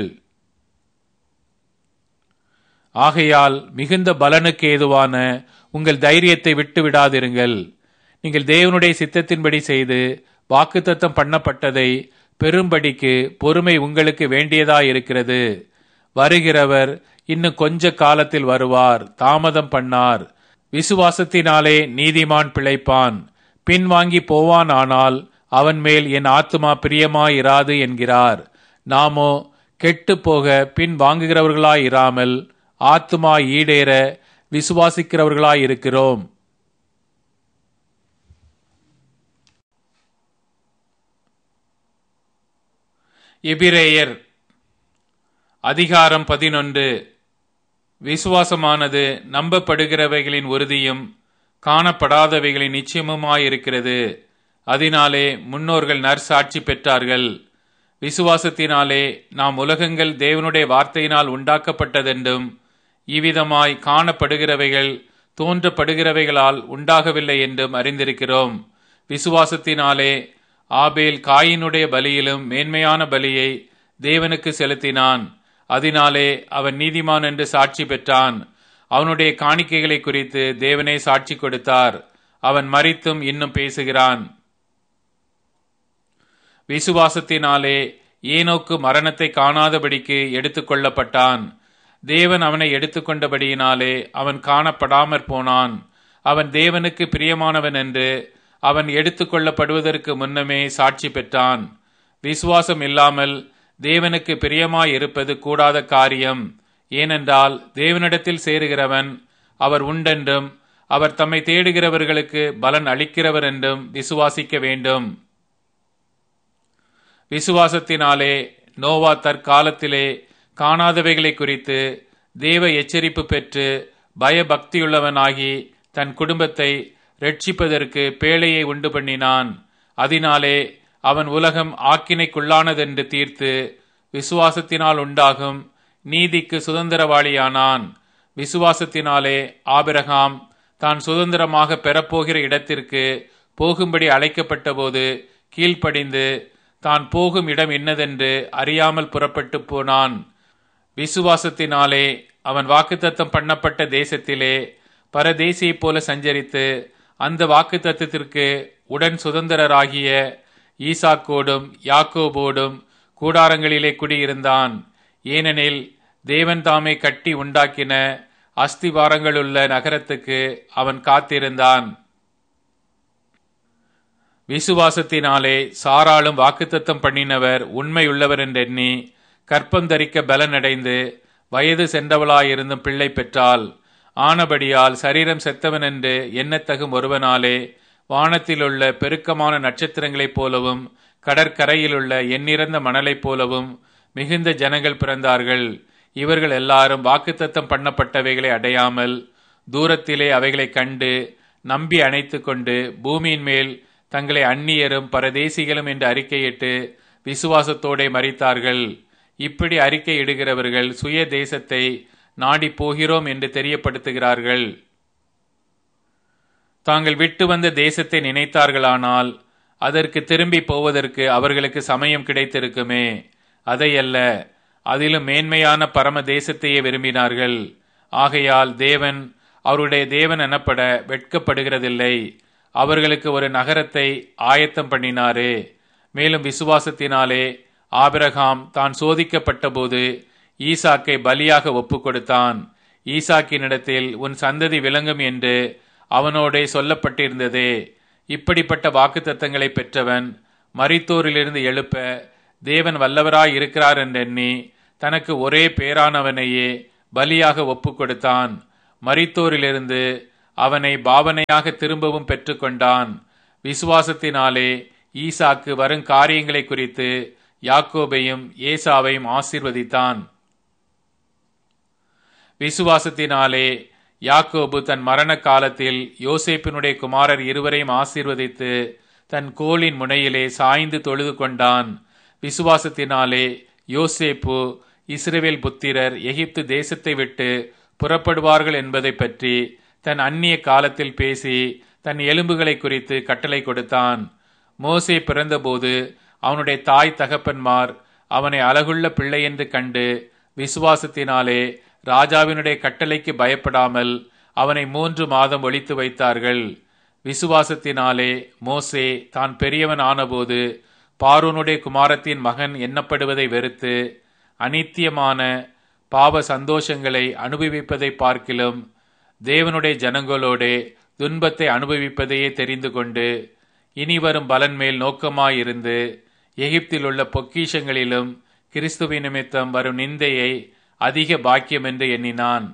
ஆகையால் மிகுந்த பலனுக்கு ஏதுவான உங்கள் தைரியத்தை விட்டு விடாதிருங்கள் நீங்கள் தேவனுடைய சித்தத்தின்படி செய்து வாக்குத்தத்தம் பண்ணப்பட்டதை பெரும்படிக்கு பொறுமை உங்களுக்கு வேண்டியதாயிருக்கிறது வருகிறவர் இன்னும் கொஞ்ச காலத்தில் வருவார் தாமதம் பண்ணார் விசுவாசத்தினாலே நீதிமான் பிழைப்பான் பின்வாங்கி போவான் ஆனால் அவன் மேல் என் ஆத்துமா பிரியமாயிராது என்கிறார் நாமோ கெட்டு போக பின் வாங்குகிறவர்களாயிராமல் ஆத்துமா ஈடேற விசுவாசிக்கிறவர்களாயிருக்கிறோம் எபிரேயர் அதிகாரம் பதினொன்று விசுவாசமானது நம்பப்படுகிறவைகளின் உறுதியும் காணப்படாதவைகளின் நிச்சயமுமாயிருக்கிறது அதனாலே முன்னோர்கள் நற்சாட்சி பெற்றார்கள் விசுவாசத்தினாலே நாம் உலகங்கள் தேவனுடைய வார்த்தையினால் உண்டாக்கப்பட்டதென்றும் இவ்விதமாய் காணப்படுகிறவைகள் தோன்றப்படுகிறவைகளால் உண்டாகவில்லை என்றும் அறிந்திருக்கிறோம் விசுவாசத்தினாலே ஆபேல் காயினுடைய பலியிலும் மேன்மையான பலியை தேவனுக்கு செலுத்தினான் அதனாலே அவன் நீதிமான் என்று சாட்சி பெற்றான் அவனுடைய காணிக்கைகளை குறித்து தேவனே சாட்சி கொடுத்தார் அவன் மறித்தும் இன்னும் பேசுகிறான் விசுவாசத்தினாலே ஏனோக்கு மரணத்தை காணாதபடிக்கு எடுத்துக்கொள்ளப்பட்டான் தேவன் அவனை எடுத்துக்கொண்டபடியினாலே அவன் காணப்படாமற் போனான் அவன் தேவனுக்கு பிரியமானவன் என்று அவன் எடுத்துக்கொள்ளப்படுவதற்கு முன்னமே சாட்சி பெற்றான் விசுவாசம் இல்லாமல் தேவனுக்கு பிரியமாய் இருப்பது கூடாத காரியம் ஏனென்றால் தேவனிடத்தில் சேருகிறவன் அவர் உண்டென்றும் அவர் தம்மை தேடுகிறவர்களுக்கு பலன் அளிக்கிறவர் என்றும் விசுவாசிக்க வேண்டும் விசுவாசத்தினாலே நோவா தற்காலத்திலே காணாதவைகளை குறித்து தேவ எச்சரிப்பு பெற்று பயபக்தியுள்ளவனாகி தன் குடும்பத்தை ரட்சிப்பதற்கு பேழையை உண்டு பண்ணினான் அதனாலே அவன் உலகம் ஆக்கினைக்குள்ளானதென்று தீர்த்து விசுவாசத்தினால் உண்டாகும் நீதிக்கு சுதந்திரவாளியானான் விசுவாசத்தினாலே ஆபிரகாம் தான் சுதந்திரமாக பெறப்போகிற இடத்திற்கு போகும்படி அழைக்கப்பட்டபோது கீழ்ப்படிந்து தான் போகும் இடம் என்னதென்று அறியாமல் புறப்பட்டு போனான் விசுவாசத்தினாலே அவன் வாக்குத்தத்தம் பண்ணப்பட்ட தேசத்திலே பரதேசியைப் போல சஞ்சரித்து அந்த வாக்குத்தத்தத்திற்கு உடன் சுதந்திரராகிய ஈசாக்கோடும் யாக்கோபோடும் கூடாரங்களிலே குடியிருந்தான் ஏனெனில் தேவன் தாமே கட்டி உண்டாக்கின அஸ்திவாரங்களுள்ள நகரத்துக்கு அவன் காத்திருந்தான் விசுவாசத்தினாலே சாராளும் வாக்குத்தத்தம் பண்ணினவர் உண்மையுள்ளவர் என்றெண்ணி கற்பம் தரிக்க பலனடைந்து வயது சென்றவளாயிருந்தும் பிள்ளை பெற்றால் ஆனபடியால் சரீரம் செத்தவன் என்று எண்ணத்தகும் ஒருவனாலே வானத்திலுள்ள பெருக்கமான நட்சத்திரங்களைப் போலவும் கடற்கரையிலுள்ள எண்ணிறந்த மணலைப் போலவும் மிகுந்த ஜனங்கள் பிறந்தார்கள் இவர்கள் எல்லாரும் வாக்குத்தத்தம் பண்ணப்பட்டவைகளை அடையாமல் தூரத்திலே அவைகளை கண்டு நம்பி அணைத்து கொண்டு பூமியின் மேல் தங்களை அந்நியரும் பரதேசிகளும் என்று அறிக்கையிட்டு விசுவாசத்தோடே மறித்தார்கள் இப்படி அறிக்கை இடுகிறவர்கள் சுய தேசத்தை நாடி போகிறோம் என்று தெரியப்படுத்துகிறார்கள் தாங்கள் விட்டு வந்த தேசத்தை நினைத்தார்களானால் அதற்கு திரும்பி போவதற்கு அவர்களுக்கு சமயம் கிடைத்திருக்குமே அதையல்ல அதிலும் மேன்மையான பரம தேசத்தையே விரும்பினார்கள் ஆகையால் தேவன் அவருடைய தேவன் எனப்பட வெட்கப்படுகிறதில்லை அவர்களுக்கு ஒரு நகரத்தை ஆயத்தம் பண்ணினாரே மேலும் விசுவாசத்தினாலே ஆபிரகாம் தான் சோதிக்கப்பட்ட போது ஈசாக்கை பலியாக ஒப்பு கொடுத்தான் ஈசாக்கினிடத்தில் உன் சந்ததி விளங்கும் என்று அவனோடே சொல்லப்பட்டிருந்ததே இப்படிப்பட்ட வாக்குத்தத்தங்களை பெற்றவன் மரித்தோரிலிருந்து எழுப்ப தேவன் வல்லவராய் இருக்கிறார் என்றெண்ணி தனக்கு ஒரே பேரானவனையே பலியாக ஒப்பு கொடுத்தான் மரித்தோரிலிருந்து அவனை பாவனையாக திரும்பவும் பெற்றுக்கொண்டான் விசுவாசத்தினாலே ஈசாக்கு வரும் காரியங்களை குறித்து யாக்கோபையும் ஏசாவையும் ஆசீர்வதித்தான் விசுவாசத்தினாலே யாக்கோபு தன் மரண காலத்தில் யோசேப்பினுடைய குமாரர் இருவரையும் ஆசீர்வதித்து தன் கோலின் முனையிலே சாய்ந்து தொழுது கொண்டான் விசுவாசத்தினாலே யோசேப்பு இஸ்ரவேல் புத்திரர் எகிப்து தேசத்தை விட்டு புறப்படுவார்கள் என்பதை பற்றி தன் அந்நிய காலத்தில் பேசி தன் எலும்புகளை குறித்து கட்டளை கொடுத்தான் மோசே பிறந்தபோது அவனுடைய தாய் தகப்பன்மார் அவனை அழகுள்ள பிள்ளை என்று கண்டு விசுவாசத்தினாலே ராஜாவினுடைய கட்டளைக்கு பயப்படாமல் அவனை மூன்று மாதம் ஒழித்து வைத்தார்கள் விசுவாசத்தினாலே மோசே தான் பெரியவன் ஆனபோது பார்வோனுடைய குமாரத்தின் மகன் எண்ணப்படுவதை வெறுத்து அனித்தியமான பாவ சந்தோஷங்களை அனுபவிப்பதை பார்க்கிலும் தேவனுடைய ஜனங்களோடே துன்பத்தை அனுபவிப்பதையே தெரிந்து கொண்டு இனி வரும் பலன் மேல் நோக்கமாயிருந்து எகிப்தில் உள்ள பொக்கிஷங்களிலும் கிறிஸ்துவின் நிமித்தம் வரும் நிந்தையை அதிக பாக்கியம் என்று எண்ணினான்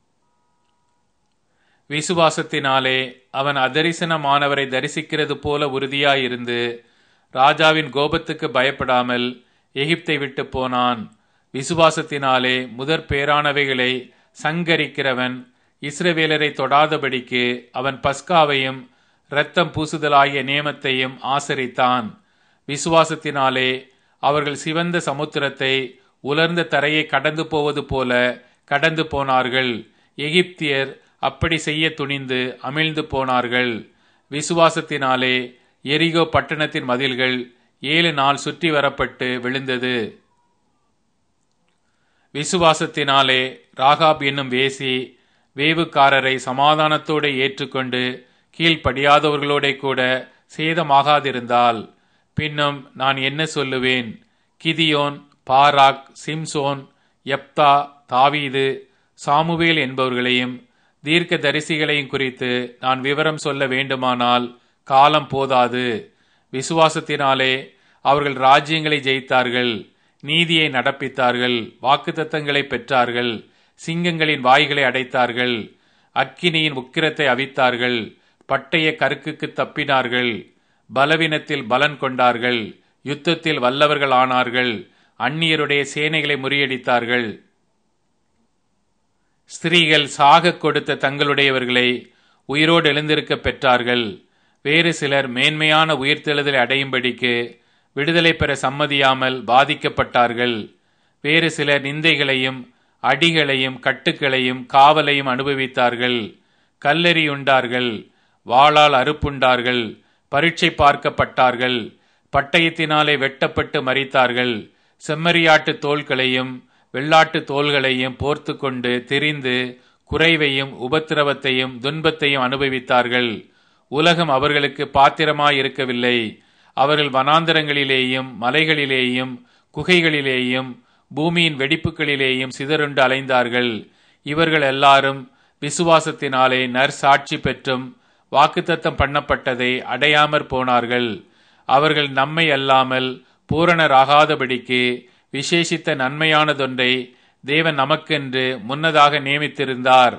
விசுவாசத்தினாலே அவன் அதரிசனமானவரை தரிசிக்கிறது போல உறுதியாயிருந்து ராஜாவின் கோபத்துக்கு பயப்படாமல் எகிப்தை விட்டு போனான் விசுவாசத்தினாலே முதற் பேரானவைகளை சங்கரிக்கிறவன் இஸ்ரவேலரை தொடாதபடிக்கு அவன் பஸ்காவையும் இரத்தம் பூசுதலாகிய நியமத்தையும் ஆசரித்தான் விசுவாசத்தினாலே அவர்கள் சிவந்த சமுத்திரத்தை உலர்ந்த தரையை கடந்து போவது போல கடந்து போனார்கள் எகிப்தியர் அப்படி செய்ய துணிந்து அமிழ்ந்து போனார்கள் விசுவாசத்தினாலே எரிகோ பட்டணத்தின் மதில்கள் ஏழு நாள் சுற்றி வரப்பட்டு விழுந்தது விசுவாசத்தினாலே ராகாப் என்னும் வேசி வேவுக்காரரை சமாதானத்தோடு ஏற்றுக்கொண்டு கீழ்ப்படியாதவர்களோட கூட சேதமாகாதிருந்தால் பின்னும் நான் என்ன சொல்லுவேன் கிதியோன் பாராக் சிம்சோன் யப்தா தாவீது சாமுவேல் என்பவர்களையும் தீர்க்க தரிசிகளையும் குறித்து நான் விவரம் சொல்ல வேண்டுமானால் காலம் போதாது விசுவாசத்தினாலே அவர்கள் ராஜ்யங்களை ஜெயித்தார்கள் நீதியை நடப்பித்தார்கள் வாக்குத்தத்தங்களை பெற்றார்கள் சிங்கங்களின் வாய்களை அடைத்தார்கள் அக்கினியின் உக்கிரத்தை அவித்தார்கள் பட்டய கருக்குக்கு தப்பினார்கள் பலவீனத்தில் பலன் கொண்டார்கள் யுத்தத்தில் வல்லவர்கள் ஆனார்கள் அந்நியருடைய சேனைகளை முறியடித்தார்கள் ஸ்திரீகள் சாக கொடுத்த தங்களுடையவர்களை உயிரோடு எழுந்திருக்க பெற்றார்கள் வேறு சிலர் மேன்மையான உயிர்த்தெழுதலை அடையும்படிக்கு விடுதலை பெற சம்மதியாமல் பாதிக்கப்பட்டார்கள் வேறு சிலர் நிந்தைகளையும் அடிகளையும் கட்டுக்களையும் காவலையும் அனுபவித்தார்கள் கல்லெறியுண்டார்கள் வாளால் அறுப்புண்டார்கள் பரீட்சை பார்க்கப்பட்டார்கள் பட்டயத்தினாலே வெட்டப்பட்டு மறித்தார்கள் செம்மறியாட்டு தோள்களையும் வெள்ளாட்டு தோள்களையும் போர்த்து கொண்டு திரிந்து குறைவையும் உபத்திரவத்தையும் துன்பத்தையும் அனுபவித்தார்கள் உலகம் அவர்களுக்கு பாத்திரமாயிருக்கவில்லை அவர்கள் வனாந்தரங்களிலேயும் மலைகளிலேயும் குகைகளிலேயும் பூமியின் வெடிப்புகளிலேயும் சிதறுண்டு அலைந்தார்கள் இவர்கள் எல்லாரும் விசுவாசத்தினாலே நற்சாட்சி பெற்றும் வாக்குத்தத்தம் பண்ணப்பட்டதை அடையாமற் போனார்கள் அவர்கள் நம்மை அல்லாமல் பூரணராகாதபடிக்கு விசேஷித்த நன்மையானதொன்றை தேவன் நமக்கென்று முன்னதாக நியமித்திருந்தார்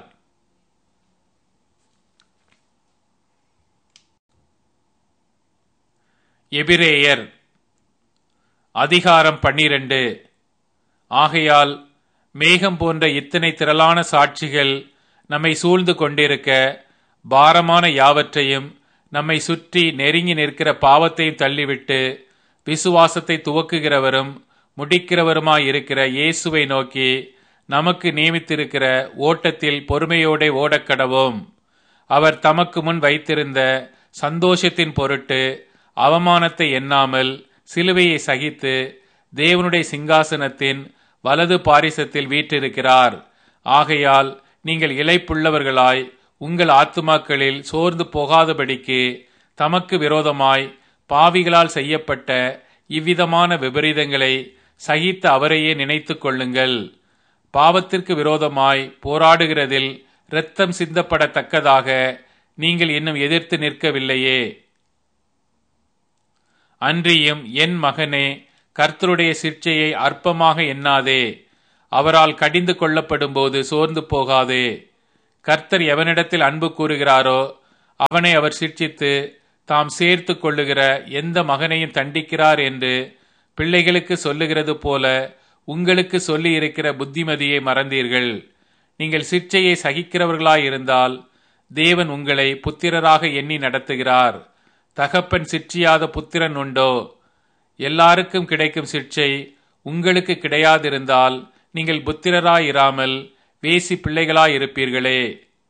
எபிரேயர் அதிகாரம் பன்னிரண்டு ஆகையால் மேகம் போன்ற இத்தனை திரளான சாட்சிகள் நம்மை சூழ்ந்து கொண்டிருக்க பாரமான யாவற்றையும் நம்மை சுற்றி நெருங்கி நிற்கிற பாவத்தையும் தள்ளிவிட்டு விசுவாசத்தை துவக்குகிறவரும் முடிக்கிறவருமாயிருக்கிற இயேசுவை நோக்கி நமக்கு நியமித்திருக்கிற ஓட்டத்தில் பொறுமையோടെ ஓடக்கடவோம் அவர் தமக்கு முன் வைத்திருந்த சந்தோஷத்தின் பொருட்டு அவமானத்தை எண்ணாமல் சிலுவையை சகித்து தேவனுடைய சிங்காசனத்தின் வலது பாரிசத்தில் வீற்றிருக்கிறார் ஆகையால் நீங்கள் இழைப்புள்ளவர்களாய் உங்கள் ஆத்துமாக்களில் சோர்ந்து போகாதபடிக்கு தமக்கு விரோதமாய் பாவிகளால் செய்யப்பட்ட இவ்விதமான விபரீதங்களை சகித்த அவரையே நினைத்துக் கொள்ளுங்கள் பாவத்திற்கு விரோதமாய் போராடுகிறதில் இரத்தம் சிந்தப்படத்தக்கதாக நீங்கள் இன்னும் எதிர்த்து நிற்கவில்லையே அன்றியும் என் மகனே கர்த்தருடைய சிற்சையை அற்பமாக எண்ணாதே அவரால் கடிந்து கொள்ளப்படும் போது சோர்ந்து போகாதே கர்த்தர் எவனிடத்தில் அன்பு கூறுகிறாரோ அவனை அவர் சிற்சித்து தாம் சேர்த்து கொள்ளுகிற எந்த மகனையும் தண்டிக்கிறார் என்று பிள்ளைகளுக்கு சொல்லுகிறது போல உங்களுக்கு சொல்லி இருக்கிற புத்திமதியை மறந்தீர்கள் நீங்கள் சிற்சையை சகிக்கிறவர்களாயிருந்தால் தேவன் உங்களை புத்திரராக எண்ணி நடத்துகிறார் தகப்பன் சிற்றியாத புத்திரன் உண்டோ எல்லாருக்கும் கிடைக்கும் சிற்சை உங்களுக்கு கிடையாதிருந்தால் நீங்கள் புத்திரராயிராமல் வேசி பிள்ளைகளாயிருப்பீர்களே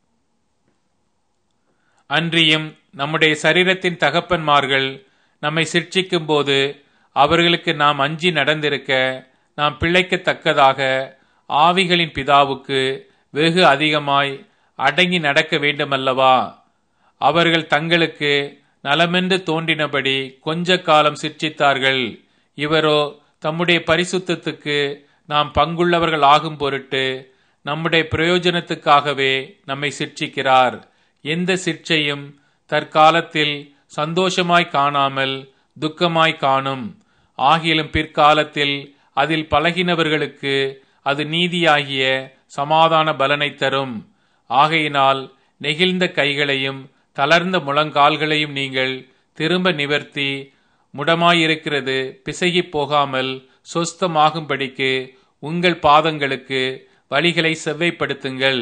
அன்றியும் நம்முடைய சரீரத்தின் தகப்பன்மார்கள் நம்மை சிற்சிக்கும் போது அவர்களுக்கு நாம் அஞ்சி நடந்திருக்க நாம் பிழைக்கத்தக்கதாக ஆவிகளின் பிதாவுக்கு வெகு அதிகமாய் அடங்கி நடக்க வேண்டுமல்லவா அவர்கள் தங்களுக்கு நலமென்று தோன்றினபடி கொஞ்ச காலம் சிற்சித்தார்கள் இவரோ தம்முடைய பரிசுத்தத்துக்கு நாம் பங்குள்ளவர்கள் ஆகும் பொருட்டு நம்முடைய பிரயோஜனத்துக்காகவே நம்மை சிற்சிக்கிறார் எந்த சிற்சையும் தற்காலத்தில் சந்தோஷமாய் காணாமல் துக்கமாய் காணும் ஆகிலும் பிற்காலத்தில் அதில் பழகினவர்களுக்கு அது நீதியாகிய சமாதான பலனை தரும் ஆகையினால் நெகிழ்ந்த கைகளையும் தளர்ந்த முழங்கால்களையும் நீங்கள் திரும்ப நிவர்த்தி முடமாயிருக்கிறது பிசகி போகாமல் சொஸ்தமாகும்படிக்கு உங்கள் பாதங்களுக்கு வழிகளை செவ்வைப்படுத்துங்கள்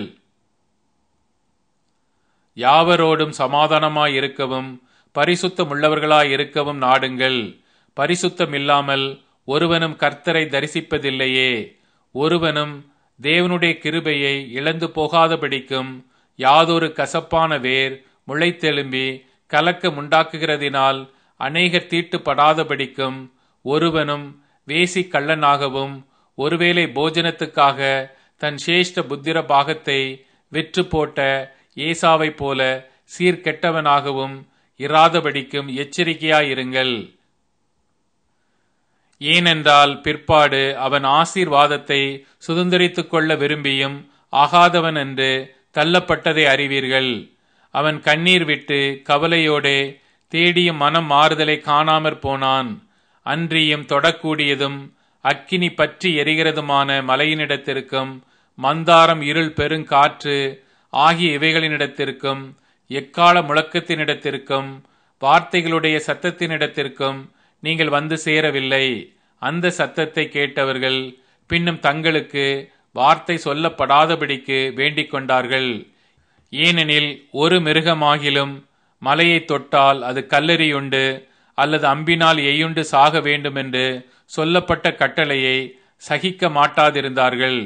யாவரோடும் சமாதானமாய் இருக்கவும் பரிசுத்தம் உள்ளவர்களாய் இருக்கவும் நாடுங்கள் பரிசுத்தம் இல்லாமல் ஒருவனும் கர்த்தரை தரிசிப்பதில்லையே ஒருவனும் தேவனுடைய கிருபையை இழந்து போகாதபடிக்கும் யாதொரு கசப்பான வேர் முளைத்தெழும்பி கலக்கம் உண்டாக்குகிறதினால் அநேகர் தீட்டுப்படாதபடிக்கும் ஒருவனும் வேசி கள்ளனாகவும் ஒருவேளை போஜனத்துக்காக தன் சேஷ்ட புத்திர பாகத்தை விற்று போட்ட ஏசாவைப் போல சீர்கெட்டவனாகவும் இராதபடிக்கும் எச்சரிக்கையாயிருங்கள் ஏனென்றால் பிற்பாடு அவன் ஆசீர்வாதத்தை சுதந்திரித்துக் கொள்ள விரும்பியும் ஆகாதவன் என்று தள்ளப்பட்டதை அறிவீர்கள் அவன் கண்ணீர் விட்டு கவலையோடே தேடியும் மனம் மாறுதலை காணாமற் போனான் அன்றியும் தொடக்கூடியதும் அக்கினி பற்றி எரிகிறதுமான மலையினிடத்திற்கும் மந்தாரம் இருள் பெருங்காற்று ஆகிய இவைகளினிடத்திற்கும் எக்கால முழக்கத்தினிடத்திற்கும் வார்த்தைகளுடைய சத்தத்தினிடத்திற்கும் நீங்கள் வந்து சேரவில்லை அந்த சத்தத்தை கேட்டவர்கள் பின்னும் தங்களுக்கு வார்த்தை சொல்லப்படாதபடிக்கு வேண்டிக் கொண்டார்கள் ஏனெனில் ஒரு மிருகமாகிலும் மலையை தொட்டால் அது கல்லெறியுண்டு அல்லது அம்பினால் எய்யுண்டு சாக வேண்டுமென்று சொல்லப்பட்ட கட்டளையை சகிக்க மாட்டாதிருந்தார்கள்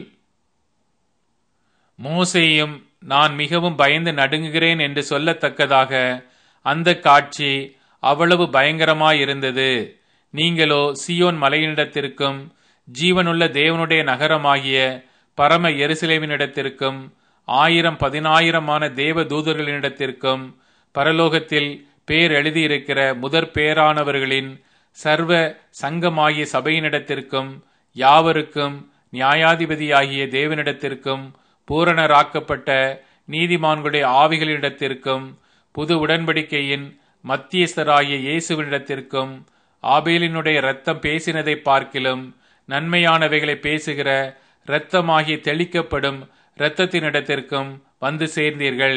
மோசையும் நான் மிகவும் பயந்து நடுங்குகிறேன் என்று சொல்லத்தக்கதாக அந்த காட்சி அவ்வளவு பயங்கரமாயிருந்தது நீங்களோ சியோன் மலையினிடத்திற்கும் ஜீவனுள்ள தேவனுடைய நகரமாகிய பரம எருசலேமினிடத்திற்கும் ஆயிரம் பதினாயிரமான தேவ தூதர்களினிடத்திற்கும் பரலோகத்தில் பேர் எழுதியிருக்கிற முதற் பேரானவர்களின் சர்வ சங்கமாகிய சபையினிடத்திற்கும் யாவருக்கும் நியாயாதிபதியாகிய தேவனிடத்திற்கும் பூரணராக்கப்பட்ட நீதிமான்களுடைய ஆவிகளிடத்திற்கும் புது உடன்படிக்கையின் மத்தியஸ்தராகிய இயேசுவினிடத்திற்கும் ஆபேலினுடைய இரத்தம் பேசினதை பார்க்கிலும் நன்மையானவைகளை பேசுகிற இரத்தமாகி தெளிக்கப்படும் இரத்தத்தினிடத்திற்கும் வந்து சேர்ந்தீர்கள்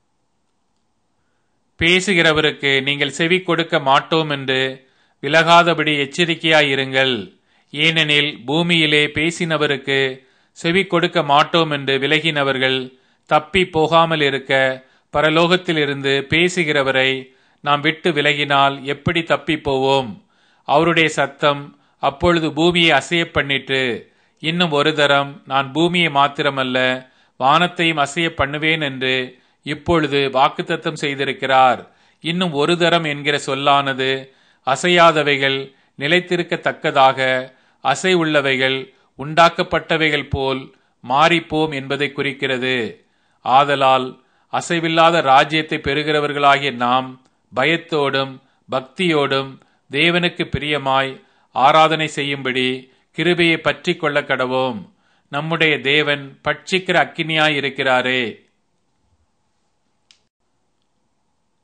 பேசுகிறவருக்கு நீங்கள் செவி கொடுக்க மாட்டோம் என்று விலகாதபடி எச்சரிக்கையாயிருங்கள் ஏனெனில் பூமியிலே பேசினவருக்கு செவி கொடுக்க மாட்டோம் என்று விலகினவர்கள் தப்பி போகாமல் இருக்க பரலோகத்திலிருந்து பேசுகிறவரை நாம் விட்டு விலகினால் எப்படி தப்பி போவோம் அவருடைய சத்தம் அப்பொழுது பூமியை அசைய பண்ணிட்டு இன்னும் ஒரு தரம் நான் பூமியை மாத்திரமல்ல வானத்தையும் அசைய பண்ணுவேன் என்று இப்பொழுது வாக்குத்தத்தம் செய்திருக்கிறார் இன்னும் ஒரு தரம் என்கிற சொல்லானது அசையாதவைகள் நிலைத்திருக்கத்தக்கதாக அசை உள்ளவைகள் உண்டாக்கப்பட்டவைகள் போல் மாறிப்போம் என்பதை குறிக்கிறது ஆதலால் அசைவில்லாத ராஜ்யத்தை பெறுகிறவர்களாகிய நாம் பயத்தோடும் பக்தியோடும் தேவனுக்கு பிரியமாய் ஆராதனை செய்யும்படி கிருபையை பற்றி கொள்ள கடவோம் நம்முடைய தேவன் பட்சிக்கிற அக்கினியாய் இருக்கிறாரே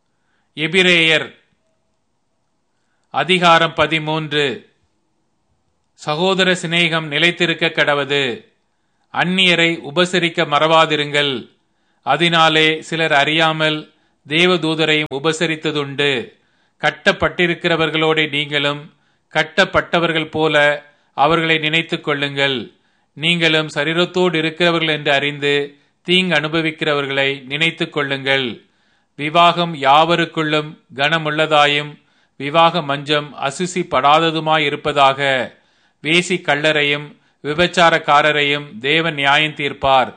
எபிரேயர் அதிகாரம் பதிமூன்று சகோதர சிநேகம் நிலைத்திருக்க கடவது அந்நியரை உபசரிக்க மறவாதிருங்கள் அதனாலே சிலர் அறியாமல் தேவதூதரையும் உபசரித்ததுண்டு கட்டப்பட்டிருக்கிறவர்களோட நீங்களும் கட்டப்பட்டவர்கள் போல அவர்களை நினைத்துக் கொள்ளுங்கள் நீங்களும் சரீரத்தோடு இருக்கிறவர்கள் என்று அறிந்து தீங்கு அனுபவிக்கிறவர்களை நினைத்துக் கொள்ளுங்கள் விவாகம் யாவருக்குள்ளும் கனமுள்ளதாயும் விவாக மஞ்சம் அசுசி படாததுமாய் இருப்பதாக வேசி கள்ளரையும் விபச்சாரக்காரரையும் தேவன் நியாயம் தீர்ப்பார்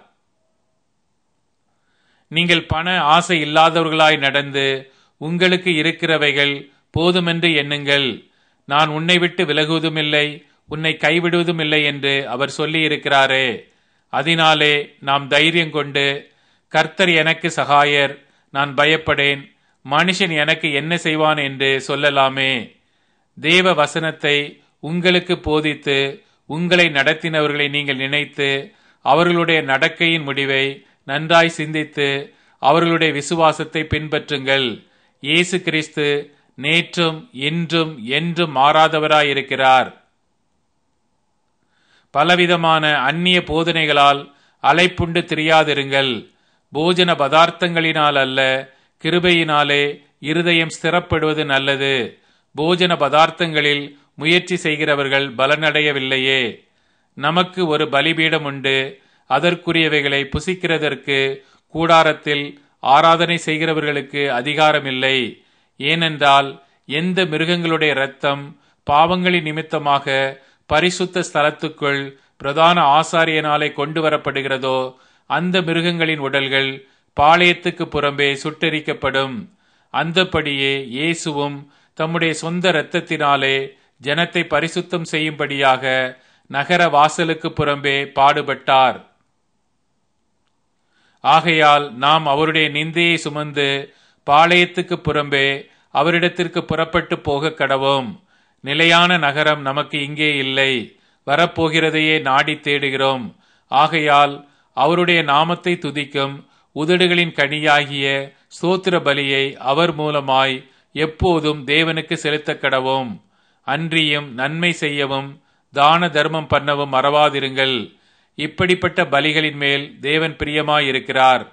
நீங்கள் பண ஆசை இல்லாதவர்களாய் நடந்து உங்களுக்கு இருக்கிறவைகள் போதுமென்று எண்ணுங்கள் நான் உன்னை விட்டு விலகுவதுமில்லை உன்னை கைவிடுவதுமில்லை என்று அவர் சொல்லியிருக்கிறாரே அதனாலே நாம் தைரியம் கொண்டு கர்த்தர் எனக்கு சகாயர் நான் பயப்படேன் மனுஷன் எனக்கு என்ன செய்வான் என்று சொல்லலாமே தேவ வசனத்தை உங்களுக்கு போதித்து உங்களை நடத்தினவர்களை நீங்கள் நினைத்து அவர்களுடைய நடக்கையின் முடிவை நன்றாய் சிந்தித்து அவர்களுடைய விசுவாசத்தை பின்பற்றுங்கள் இயேசு கிறிஸ்து நேற்றும் இன்றும் என்றும் மாறாதவராயிருக்கிறார் பலவிதமான அந்நிய போதனைகளால் அலைப்புண்டு திரியாதிருங்கள் போஜன பதார்த்தங்களினால் அல்ல கிருபையினாலே இருதயம் ஸ்திரப்படுவது நல்லது போஜன பதார்த்தங்களில் முயற்சி செய்கிறவர்கள் பலனடையவில்லையே நமக்கு ஒரு பலிபீடம் உண்டு அதற்குரியவைகளை புசிக்கிறதற்கு கூடாரத்தில் ஆராதனை செய்கிறவர்களுக்கு அதிகாரமில்லை ஏனென்றால் எந்த மிருகங்களுடைய இரத்தம் பாவங்களின் நிமித்தமாக பரிசுத்த ஸ்தலத்துக்குள் பிரதான ஆசாரியனாலே கொண்டு வரப்படுகிறதோ அந்த மிருகங்களின் உடல்கள் பாளையத்துக்கு புறம்பே சுட்டெரிக்கப்படும் அந்தபடியே இயேசுவும் தம்முடைய சொந்த இரத்தத்தினாலே ஜனத்தை பரிசுத்தம் செய்யும்படியாக நகர வாசலுக்கு புறம்பே பாடுபட்டார் ஆகையால் நாம் அவருடைய நிந்தையை சுமந்து பாளையத்துக்கு புறம்பே அவரிடத்திற்கு புறப்பட்டு போக கடவோம் நிலையான நகரம் நமக்கு இங்கே இல்லை வரப்போகிறதையே நாடி தேடுகிறோம் ஆகையால் அவருடைய நாமத்தை துதிக்கும் உதடுகளின் கனியாகிய சோத்திர பலியை அவர் மூலமாய் எப்போதும் தேவனுக்கு செலுத்த கடவோம் அன்றியும் நன்மை செய்யவும் தான தர்மம் பண்ணவும் மறவாதிருங்கள் இப்படிப்பட்ட பலிகளின் மேல் தேவன் பிரியமாயிருக்கிறார்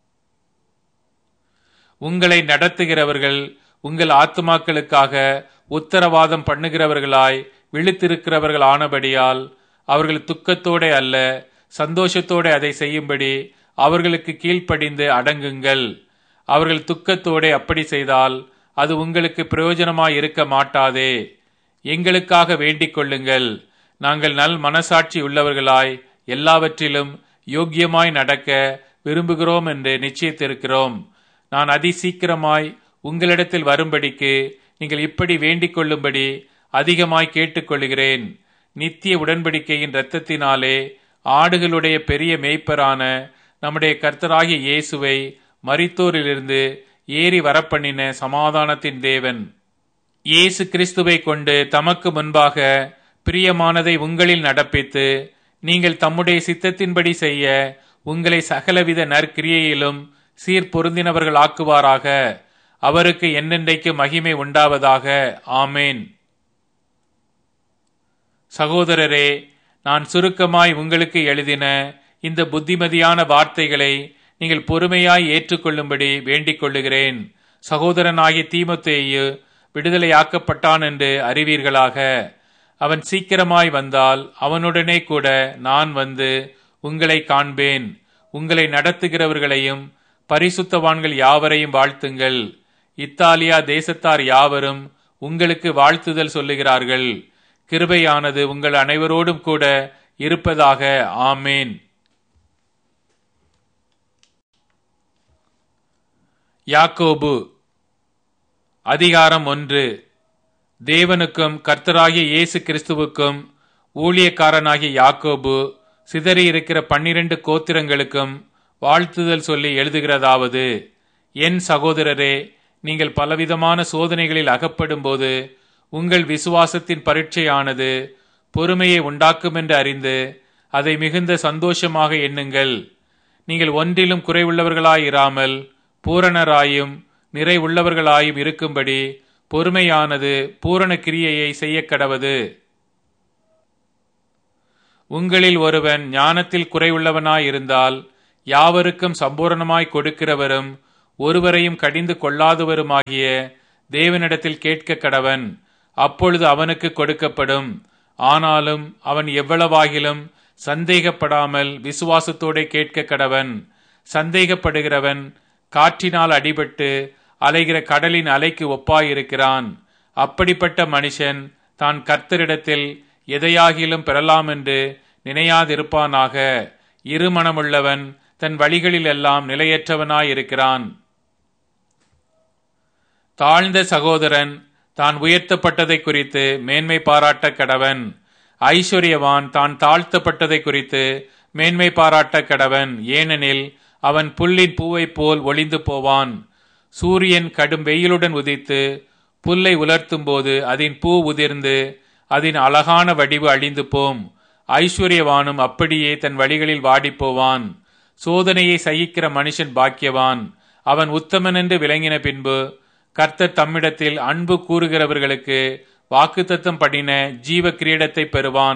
உங்களை நடத்துகிறவர்கள் உங்கள் ஆத்துமாக்களுக்காக உத்தரவாதம் பண்ணுகிறவர்களாய் விழித்திருக்கிறவர்கள் ஆனபடியால் அவர்கள் துக்கத்தோட அல்ல சந்தோஷத்தோட அதை செய்யும்படி அவர்களுக்கு கீழ்ப்படிந்து அடங்குங்கள் அவர்கள் துக்கத்தோட அப்படி செய்தால் அது உங்களுக்கு பிரயோஜனமாய் இருக்க மாட்டாதே எங்களுக்காக வேண்டிக் கொள்ளுங்கள் நாங்கள் நல் மனசாட்சி உள்ளவர்களாய் எல்லாவற்றிலும் யோக்கியமாய் நடக்க விரும்புகிறோம் என்று நிச்சயித்திருக்கிறோம் நான் அதி சீக்கிரமாய் உங்களிடத்தில் வரும்படிக்கு நீங்கள் இப்படி வேண்டிக் கொள்ளும்படி அதிகமாய் கேட்டுக்கொள்கிறேன் நித்திய உடன்படிக்கையின் இரத்தத்தினாலே ஆடுகளுடைய பெரிய மேய்ப்பரான நம்முடைய கர்த்தராகிய இயேசுவை மரித்தோரிலிருந்து ஏறி வரப்பண்ணின சமாதானத்தின் தேவன் இயேசு கிறிஸ்துவை கொண்டு தமக்கு முன்பாக பிரியமானதை உங்களில் நடப்பித்து நீங்கள் தம்முடைய சித்தத்தின்படி செய்ய உங்களை சகலவித நற்கிரியையிலும் சீர்பொருந்தினவர்கள் ஆக்குவாராக அவருக்கு என்னென்றைக்கு மகிமை உண்டாவதாக ஆமேன் சகோதரரே நான் சுருக்கமாய் உங்களுக்கு எழுதின இந்த புத்திமதியான வார்த்தைகளை நீங்கள் பொறுமையாய் ஏற்றுக்கொள்ளும்படி வேண்டிக் கொள்ளுகிறேன் சகோதரனாகிய தீமத்தேயு விடுதலையாக்கப்பட்டான் என்று அறிவீர்களாக அவன் சீக்கிரமாய் வந்தால் அவனுடனே கூட நான் வந்து உங்களை காண்பேன் உங்களை நடத்துகிறவர்களையும் பரிசுத்தவான்கள் யாவரையும் வாழ்த்துங்கள் இத்தாலியா தேசத்தார் யாவரும் உங்களுக்கு வாழ்த்துதல் சொல்லுகிறார்கள் கிருபையானது உங்கள் அனைவரோடும் கூட இருப்பதாக ஆமேன் யாக்கோபு அதிகாரம் ஒன்று தேவனுக்கும் கர்த்தராகிய இயேசு கிறிஸ்துவுக்கும் ஊழியக்காரனாகிய யாக்கோபு சிதறி இருக்கிற பன்னிரண்டு கோத்திரங்களுக்கும் வாழ்த்துதல் சொல்லி எழுதுகிறதாவது என் சகோதரரே நீங்கள் பலவிதமான சோதனைகளில் அகப்படும்போது உங்கள் விசுவாசத்தின் பரீட்சையானது பொறுமையை உண்டாக்கும் என்று அறிந்து அதை மிகுந்த சந்தோஷமாக எண்ணுங்கள் நீங்கள் ஒன்றிலும் குறைவுள்ளவர்களாயிராமல் பூரணராயும் நிறைவுள்ளவர்களாயும் இருக்கும்படி பொறுமையானது பூரண கிரியையை செய்ய கடவது உங்களில் ஒருவன் ஞானத்தில் குறைவுள்ளவனாயிருந்தால் யாவருக்கும் சம்பூரணமாய் கொடுக்கிறவரும் ஒருவரையும் கடிந்து கொள்ளாதவருமாகிய தேவனிடத்தில் கேட்க கடவன் அப்பொழுது அவனுக்கு கொடுக்கப்படும் ஆனாலும் அவன் எவ்வளவாகிலும் சந்தேகப்படாமல் விசுவாசத்தோட கேட்க கடவன் சந்தேகப்படுகிறவன் காற்றினால் அடிபட்டு அலைகிற கடலின் அலைக்கு ஒப்பாயிருக்கிறான் அப்படிப்பட்ட மனுஷன் தான் கர்த்தரிடத்தில் எதையாகிலும் பெறலாம் என்று நினையாதிருப்பானாக இருமனமுள்ளவன் தன் வழிகளில் எல்லாம் நிலையற்றவனாயிருக்கிறான் தாழ்ந்த சகோதரன் தான் உயர்த்தப்பட்டதை குறித்து மேன்மை பாராட்ட கடவன் ஐஸ்வர்யவான் தான் தாழ்த்தப்பட்டதை குறித்து மேன்மை பாராட்ட கடவன் ஏனெனில் அவன் புல்லின் பூவைப் போல் ஒளிந்து போவான் சூரியன் கடும் வெயிலுடன் உதித்து புல்லை உலர்த்தும் போது அதன் பூ உதிர்ந்து அதன் அழகான வடிவு அழிந்து போம் ஐஸ்வர்யவானும் அப்படியே தன் வழிகளில் வாடிப்போவான் சோதனையை சகிக்கிற மனுஷன் பாக்கியவான் அவன் உத்தமன் என்று விளங்கின பின்பு கர்த்தர் தம்மிடத்தில் அன்பு கூறுகிறவர்களுக்கு வாக்குத்தத்தம் பண்ணின ஜீவ கிரீடத்தை பெறுவான்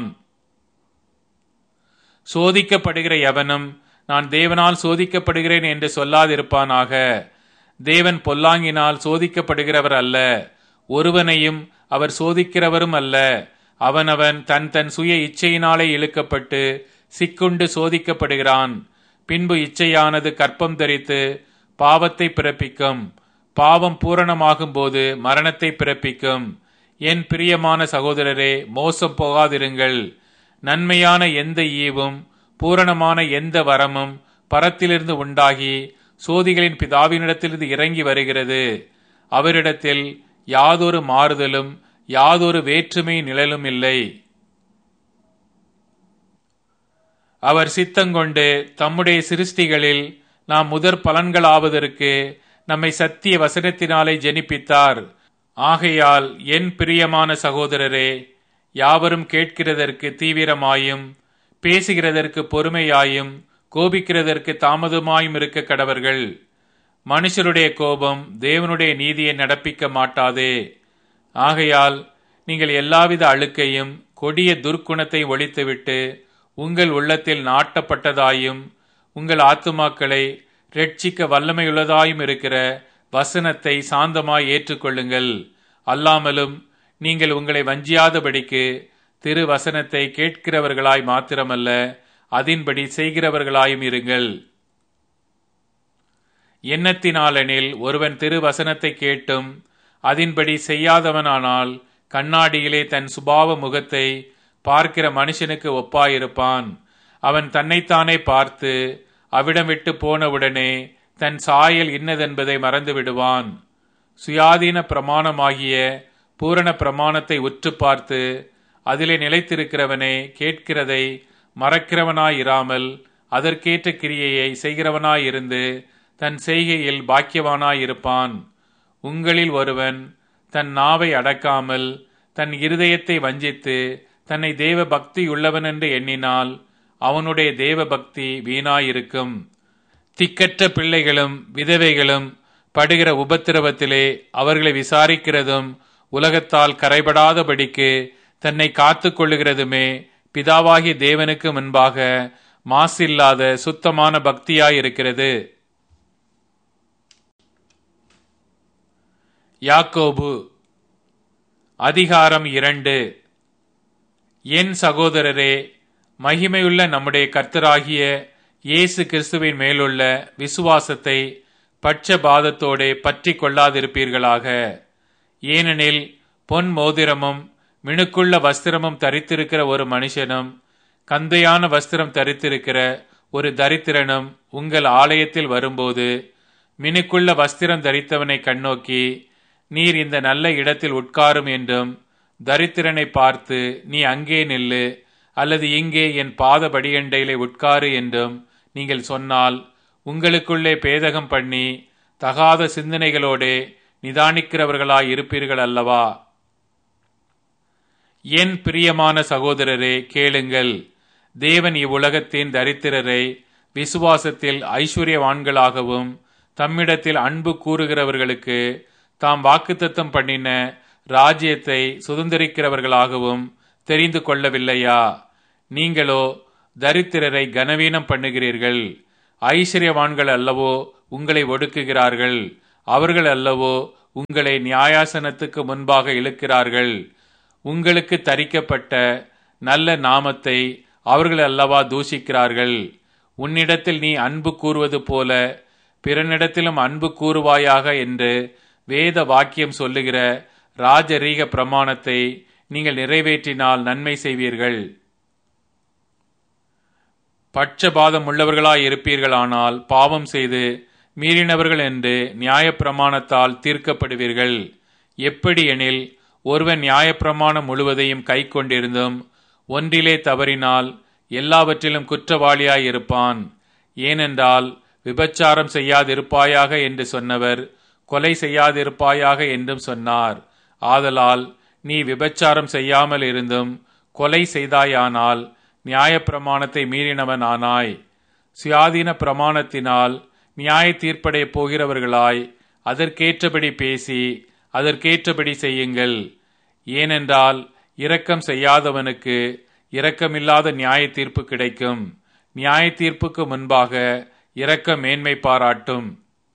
சோதிக்கப்படுகிற எவனும் நான் தேவனால் சோதிக்கப்படுகிறேன் என்று சொல்லாதிருப்பானாக தேவன் பொல்லாங்கினால் சோதிக்கப்படுகிறவர் அல்ல ஒருவனையும் அவர் சோதிக்கிறவரும் அல்ல அவனவன் தன் தன் சுய இச்சையினாலே இழுக்கப்பட்டு சிக்குண்டு சோதிக்கப்படுகிறான் பின்பு இச்சையானது கற்பம் தரித்து பாவத்தை பிறப்பிக்கும் பாவம் பூரணமாகும் போது மரணத்தை பிறப்பிக்கும் என் பிரியமான சகோதரரே மோசம் போகாதிருங்கள் நன்மையான எந்த ஈவும் பூரணமான எந்த வரமும் பரத்திலிருந்து உண்டாகி சோதிகளின் பிதாவினிடத்திலிருந்து இறங்கி வருகிறது அவரிடத்தில் யாதொரு மாறுதலும் யாதொரு வேற்றுமை நிழலும் இல்லை அவர் சித்தங்கொண்டு தம்முடைய சிருஷ்டிகளில் நாம் முதற் பலன்களாவதற்கு நம்மை சத்திய வசனத்தினாலே ஜெனிப்பித்தார் ஆகையால் என் பிரியமான சகோதரரே யாவரும் கேட்கிறதற்கு தீவிரமாயும் பேசுகிறதற்கு பொறுமையாயும் கோபிக்கிறதற்கு தாமதமாயும் இருக்க கடவர்கள் மனுஷருடைய கோபம் தேவனுடைய நீதியை நடப்பிக்க மாட்டாதே ஆகையால் நீங்கள் எல்லாவித அழுக்கையும் கொடிய துர்க்குணத்தை ஒழித்துவிட்டு உங்கள் உள்ளத்தில் நாட்டப்பட்டதாயும் உங்கள் ஆத்துமாக்களை ரட்சிக்க வல்லமையுள்ளதாயும் இருக்கிற வசனத்தை சாந்தமாய் ஏற்றுக்கொள்ளுங்கள் அல்லாமலும் நீங்கள் உங்களை வஞ்சியாதபடிக்கு திரு வசனத்தை கேட்கிறவர்களாய் மாத்திரமல்ல அதின்படி செய்கிறவர்களாயும் இருங்கள் எண்ணத்தினாலெனில் ஒருவன் திரு வசனத்தை கேட்டும் அதின்படி செய்யாதவனானால் கண்ணாடியிலே தன் சுபாவ முகத்தை பார்க்கிற மனுஷனுக்கு ஒப்பாயிருப்பான் அவன் தன்னைத்தானே பார்த்து அவிடம் விட்டு போனவுடனே தன் சாயல் இன்னதென்பதை மறந்து விடுவான் சுயாதீன பிரமாணமாகிய பூரண பிரமாணத்தை உற்று பார்த்து அதிலே நிலைத்திருக்கிறவனே கேட்கிறதை மறக்கிறவனாயிராமல் அதற்கேற்ற கிரியையை செய்கிறவனாயிருந்து தன் செய்கையில் பாக்கியவானாயிருப்பான் உங்களில் ஒருவன் தன் நாவை அடக்காமல் தன் இருதயத்தை வஞ்சித்து தன்னை தேவ பக்தி உள்ளவன் என்று எண்ணினால் அவனுடைய தேவ பக்தி வீணாயிருக்கும் திக்கற்ற பிள்ளைகளும் விதவைகளும் படுகிற உபத்திரவத்திலே அவர்களை விசாரிக்கிறதும் உலகத்தால் கரைபடாதபடிக்கு தன்னை காத்து கொள்ளுகிறதுமே பிதாவாகிய தேவனுக்கு முன்பாக மாசில்லாத சுத்தமான பக்தியாயிருக்கிறது யாக்கோபு அதிகாரம் இரண்டு என் சகோதரரே மகிமையுள்ள நம்முடைய கர்த்தராகிய இயேசு கிறிஸ்துவின் மேலுள்ள விசுவாசத்தை பட்சபாதத்தோடே பற்றி கொள்ளாதிருப்பீர்களாக ஏனெனில் பொன் மோதிரமும் மினுக்குள்ள வஸ்திரமும் தரித்திருக்கிற ஒரு மனுஷனும் கந்தையான வஸ்திரம் தரித்திருக்கிற ஒரு தரித்திரனும் உங்கள் ஆலயத்தில் வரும்போது மினுக்குள்ள வஸ்திரம் தரித்தவனை கண்ணோக்கி நீர் இந்த நல்ல இடத்தில் உட்காரும் என்றும் தரித்திரனை பார்த்து நீ அங்கே நில்லு அல்லது இங்கே என் பாத படியண்டையிலே உட்காரு என்றும் நீங்கள் சொன்னால் உங்களுக்குள்ளே பேதகம் பண்ணி தகாத சிந்தனைகளோடே நிதானிக்கிறவர்களாய் இருப்பீர்கள் அல்லவா என் பிரியமான சகோதரரே கேளுங்கள் தேவன் இவ்வுலகத்தின் தரித்திரரை விசுவாசத்தில் ஐஸ்வர்யவான்களாகவும் தம்மிடத்தில் அன்பு கூறுகிறவர்களுக்கு தாம் வாக்குத்தத்தம் பண்ணின ராஜ்யத்தை சுதந்திரிக்கிறவர்களாகவும் தெரிந்து கொள்ளவில்லையா நீங்களோ தரித்திரரை கனவீனம் பண்ணுகிறீர்கள் ஐஸ்வர்யவான்கள் அல்லவோ உங்களை ஒடுக்குகிறார்கள் அவர்கள் அல்லவோ உங்களை நியாயாசனத்துக்கு முன்பாக இழுக்கிறார்கள் உங்களுக்கு தரிக்கப்பட்ட நல்ல நாமத்தை அவர்கள் அல்லவா தூஷிக்கிறார்கள் உன்னிடத்தில் நீ அன்பு கூறுவது போல பிறனிடத்திலும் அன்பு கூறுவாயாக என்று வேத வாக்கியம் சொல்லுகிற ராஜரீக பிரமாணத்தை நீங்கள் நிறைவேற்றினால் நன்மை செய்வீர்கள் பட்சபாதம் உள்ளவர்களாய் இருப்பீர்களானால் பாவம் செய்து மீறினவர்கள் என்று நியாயப்பிரமாணத்தால் தீர்க்கப்படுவீர்கள் எப்படி எனில் ஒருவன் நியாயப்பிரமாணம் முழுவதையும் கை கொண்டிருந்தும் ஒன்றிலே தவறினால் எல்லாவற்றிலும் குற்றவாளியாய் இருப்பான் ஏனென்றால் விபச்சாரம் செய்யாதிருப்பாயாக என்று சொன்னவர் கொலை செய்யாதிருப்பாயாக என்றும் சொன்னார் ஆதலால் நீ விபச்சாரம் செய்யாமல் இருந்தும் கொலை செய்தாயானால் நியாயப்பிரமாணத்தை மீறினவன் ஆனாய் சுயாதீன பிரமாணத்தினால் நியாய தீர்ப்படைய போகிறவர்களாய் அதற்கேற்றபடி பேசி அதற்கேற்றபடி செய்யுங்கள் ஏனென்றால் இரக்கம் செய்யாதவனுக்கு இரக்கமில்லாத நியாய தீர்ப்பு கிடைக்கும் நியாய தீர்ப்புக்கு முன்பாக இரக்க மேன்மை பாராட்டும்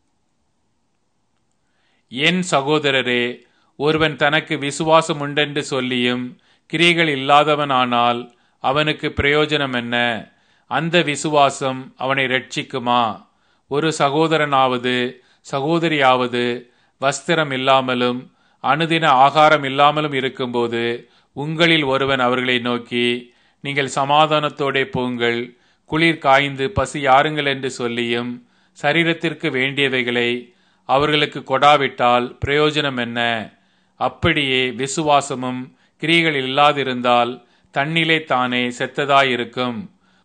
என் சகோதரரே ஒருவன் தனக்கு விசுவாசம் உண்டென்று சொல்லியும் கிரிகள் இல்லாதவனானால் அவனுக்கு பிரயோஜனம் என்ன அந்த விசுவாசம் அவனை ரட்சிக்குமா ஒரு சகோதரனாவது சகோதரியாவது வஸ்திரம் இல்லாமலும் அனுதின ஆகாரம் இல்லாமலும் இருக்கும்போது உங்களில் ஒருவன் அவர்களை நோக்கி நீங்கள் சமாதானத்தோடே போங்கள் குளிர் காய்ந்து பசி யாருங்கள் என்று சொல்லியும் சரீரத்திற்கு வேண்டியவைகளை அவர்களுக்கு கொடாவிட்டால் பிரயோஜனம் என்ன அப்படியே விசுவாசமும் கிரிகள் இல்லாதிருந்தால் தன்னிலே தானே செத்ததாயிருக்கும்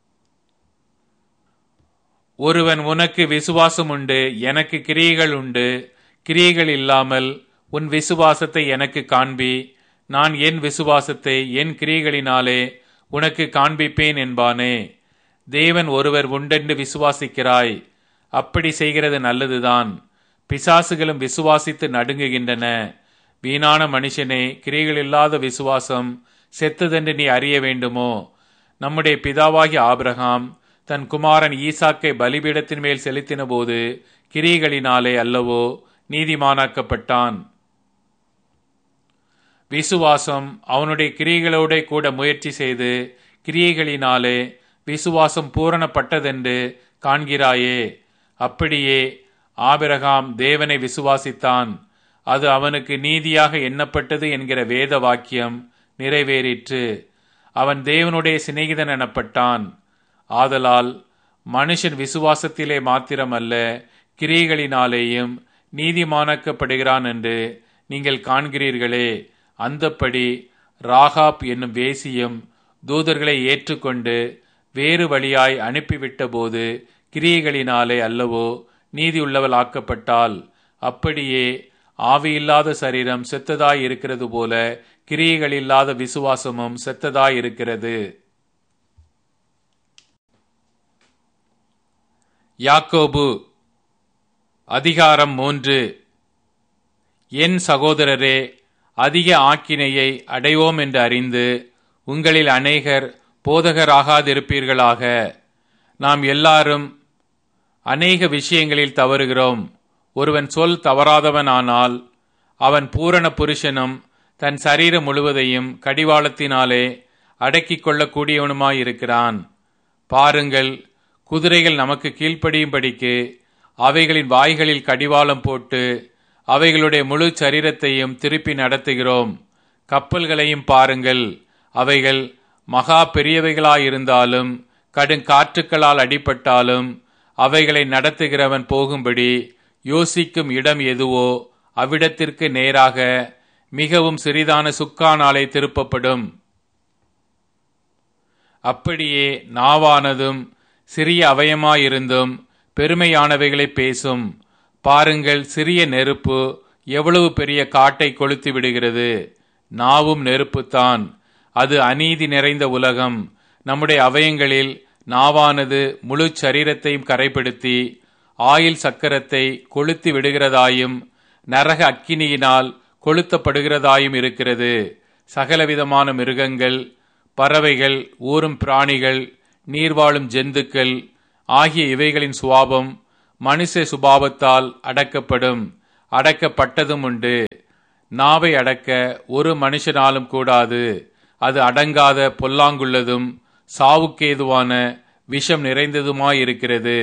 ஒருவன் உனக்கு விசுவாசம் உண்டு எனக்கு கிரியைகள் உண்டு கிரியைகள் இல்லாமல் உன் விசுவாசத்தை எனக்கு காண்பி நான் என் விசுவாசத்தை என் கிரியைகளினாலே உனக்கு காண்பிப்பேன் என்பானே தேவன் ஒருவர் உண்டென்று விசுவாசிக்கிறாய் அப்படி செய்கிறது நல்லதுதான் பிசாசுகளும் விசுவாசித்து நடுங்குகின்றன வீணான மனுஷனே கிரிகள் இல்லாத விசுவாசம் செத்ததென்று நீ அறிய வேண்டுமோ நம்முடைய பிதாவாகிய ஆபிரகாம் தன் குமாரன் ஈசாக்கை பலிபீடத்தின் மேல் செலுத்தின போது கிரிகளினாலே அல்லவோ நீதிமானாக்கப்பட்டான் விசுவாசம் அவனுடைய கிரியைகளோட கூட முயற்சி செய்து கிரியைகளினாலே விசுவாசம் பூரணப்பட்டதென்று காண்கிறாயே அப்படியே ஆபிரகாம் தேவனை விசுவாசித்தான் அது அவனுக்கு நீதியாக எண்ணப்பட்டது என்கிற வேத வாக்கியம் நிறைவேறிற்று அவன் தேவனுடைய சிநேகிதன் எனப்பட்டான் ஆதலால் மனுஷன் விசுவாசத்திலே மாத்திரமல்ல கிரியைகளினாலேயும் நீதிமானாக்கப்படுகிறான் என்று நீங்கள் காண்கிறீர்களே அந்தப்படி ராகாப் என்னும் வேசியும் தூதர்களை ஏற்றுக்கொண்டு வேறு வழியாய் அனுப்பிவிட்ட போது கிரியைகளினாலே அல்லவோ நீதி உள்ளவள் ஆக்கப்பட்டால் அப்படியே ஆவியில்லாத சரீரம் செத்ததாய் இருக்கிறது போல கிரியைகள் இல்லாத விசுவாசமும் செத்ததாய் இருக்கிறது யாக்கோபு அதிகாரம் மூன்று என் சகோதரரே அதிக ஆக்கினையை அடைவோம் என்று அறிந்து உங்களில் அநேகர் போதகராகாதிருப்பீர்களாக நாம் எல்லாரும் அநேக விஷயங்களில் தவறுகிறோம் ஒருவன் சொல் தவறாதவனானால் அவன் பூரண புருஷனும் தன் சரீரம் முழுவதையும் கடிவாளத்தினாலே அடக்கிக் கொள்ளக்கூடியவனுமாயிருக்கிறான் பாருங்கள் குதிரைகள் நமக்கு கீழ்ப்படியும்படிக்கு அவைகளின் வாய்களில் கடிவாளம் போட்டு அவைகளுடைய முழு சரீரத்தையும் திருப்பி நடத்துகிறோம் கப்பல்களையும் பாருங்கள் அவைகள் மகா பெரியவைகளாயிருந்தாலும் கடுங்காற்றுக்களால் அடிபட்டாலும் அவைகளை நடத்துகிறவன் போகும்படி யோசிக்கும் இடம் எதுவோ அவ்விடத்திற்கு நேராக மிகவும் சிறிதான சுக்கானாலே திருப்பப்படும் அப்படியே நாவானதும் சிறிய அவயமாயிருந்தும் பெருமையானவைகளை பேசும் பாருங்கள் சிறிய நெருப்பு எவ்வளவு பெரிய காட்டை கொளுத்தி விடுகிறது நாவும் நெருப்புத்தான் அது அநீதி நிறைந்த உலகம் நம்முடைய அவயங்களில் நாவானது முழு சரீரத்தையும் கரைப்படுத்தி ஆயில் சக்கரத்தை கொளுத்தி விடுகிறதாயும் நரக அக்கினியினால் கொளுத்தப்படுகிறதாயும் இருக்கிறது சகலவிதமான மிருகங்கள் பறவைகள் ஊரும் பிராணிகள் நீர்வாழும் ஜந்துக்கள் ஆகிய இவைகளின் சுவாபம் மனுஷ சுபாவத்தால் அடக்கப்படும் அடக்கப்பட்டதும் உண்டு நாவை அடக்க ஒரு மனுஷனாலும் கூடாது அது அடங்காத பொல்லாங்குள்ளதும் சாவுக்கேதுவான விஷம் நிறைந்ததுமாயிருக்கிறது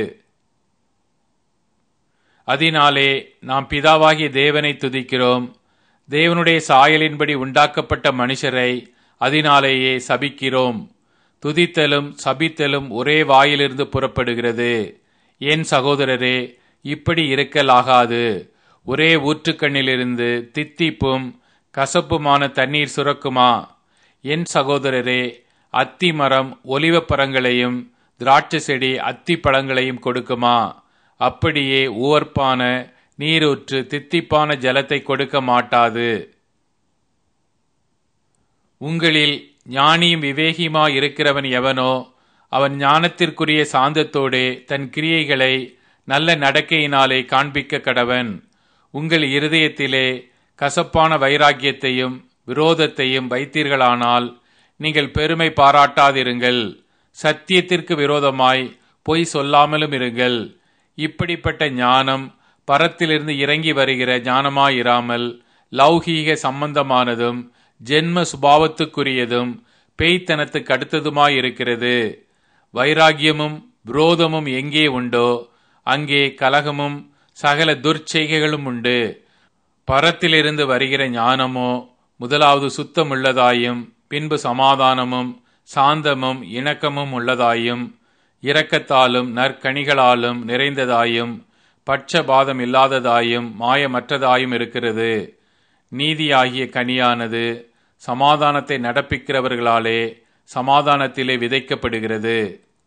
அதனாலே நாம் பிதாவாகிய தேவனை துதிக்கிறோம் தேவனுடைய சாயலின்படி உண்டாக்கப்பட்ட மனுஷரை அதனாலேயே சபிக்கிறோம் துதித்தலும் சபித்தலும் ஒரே வாயிலிருந்து புறப்படுகிறது என் சகோதரரே இப்படி இருக்கலாகாது ஒரே ஊற்றுக்கண்ணிலிருந்து தித்திப்பும் கசப்புமான தண்ணீர் சுரக்குமா என் சகோதரரே அத்தி மரம் ஒலிவ பழங்களையும் திராட்சை செடி அத்தி பழங்களையும் கொடுக்குமா அப்படியே உவர்ப்பான நீரூற்று தித்திப்பான ஜலத்தை கொடுக்க மாட்டாது உங்களில் ஞானியும் விவேகியுமா இருக்கிறவன் எவனோ அவன் ஞானத்திற்குரிய சாந்தத்தோடே தன் கிரியைகளை நல்ல நடக்கையினாலே காண்பிக்க கடவன் உங்கள் இருதயத்திலே கசப்பான வைராக்கியத்தையும் விரோதத்தையும் வைத்தீர்களானால் நீங்கள் பெருமை பாராட்டாதிருங்கள் சத்தியத்திற்கு விரோதமாய் பொய் சொல்லாமலும் இருங்கள் இப்படிப்பட்ட ஞானம் பரத்திலிருந்து இறங்கி வருகிற ஞானமாயிராமல் லௌகீக சம்பந்தமானதும் ஜென்ம சுபாவத்துக்குரியதும் பேய்த்தனத்துக்கு அடுத்ததுமாயிருக்கிறது வைராகியமும் விரோதமும் எங்கே உண்டோ அங்கே கலகமும் சகல துர்ச்செய்கைகளும் உண்டு பரத்திலிருந்து வருகிற ஞானமோ முதலாவது சுத்தமுள்ளதாயும் பின்பு சமாதானமும் சாந்தமும் இணக்கமும் உள்ளதாயும் இரக்கத்தாலும் நற்கணிகளாலும் நிறைந்ததாயும் பட்சபாதம் இல்லாததாயும் மாயமற்றதாயும் இருக்கிறது நீதியாகிய கனியானது சமாதானத்தை நடப்பிக்கிறவர்களாலே சமாதானத்திலே விதைக்கப்படுகிறது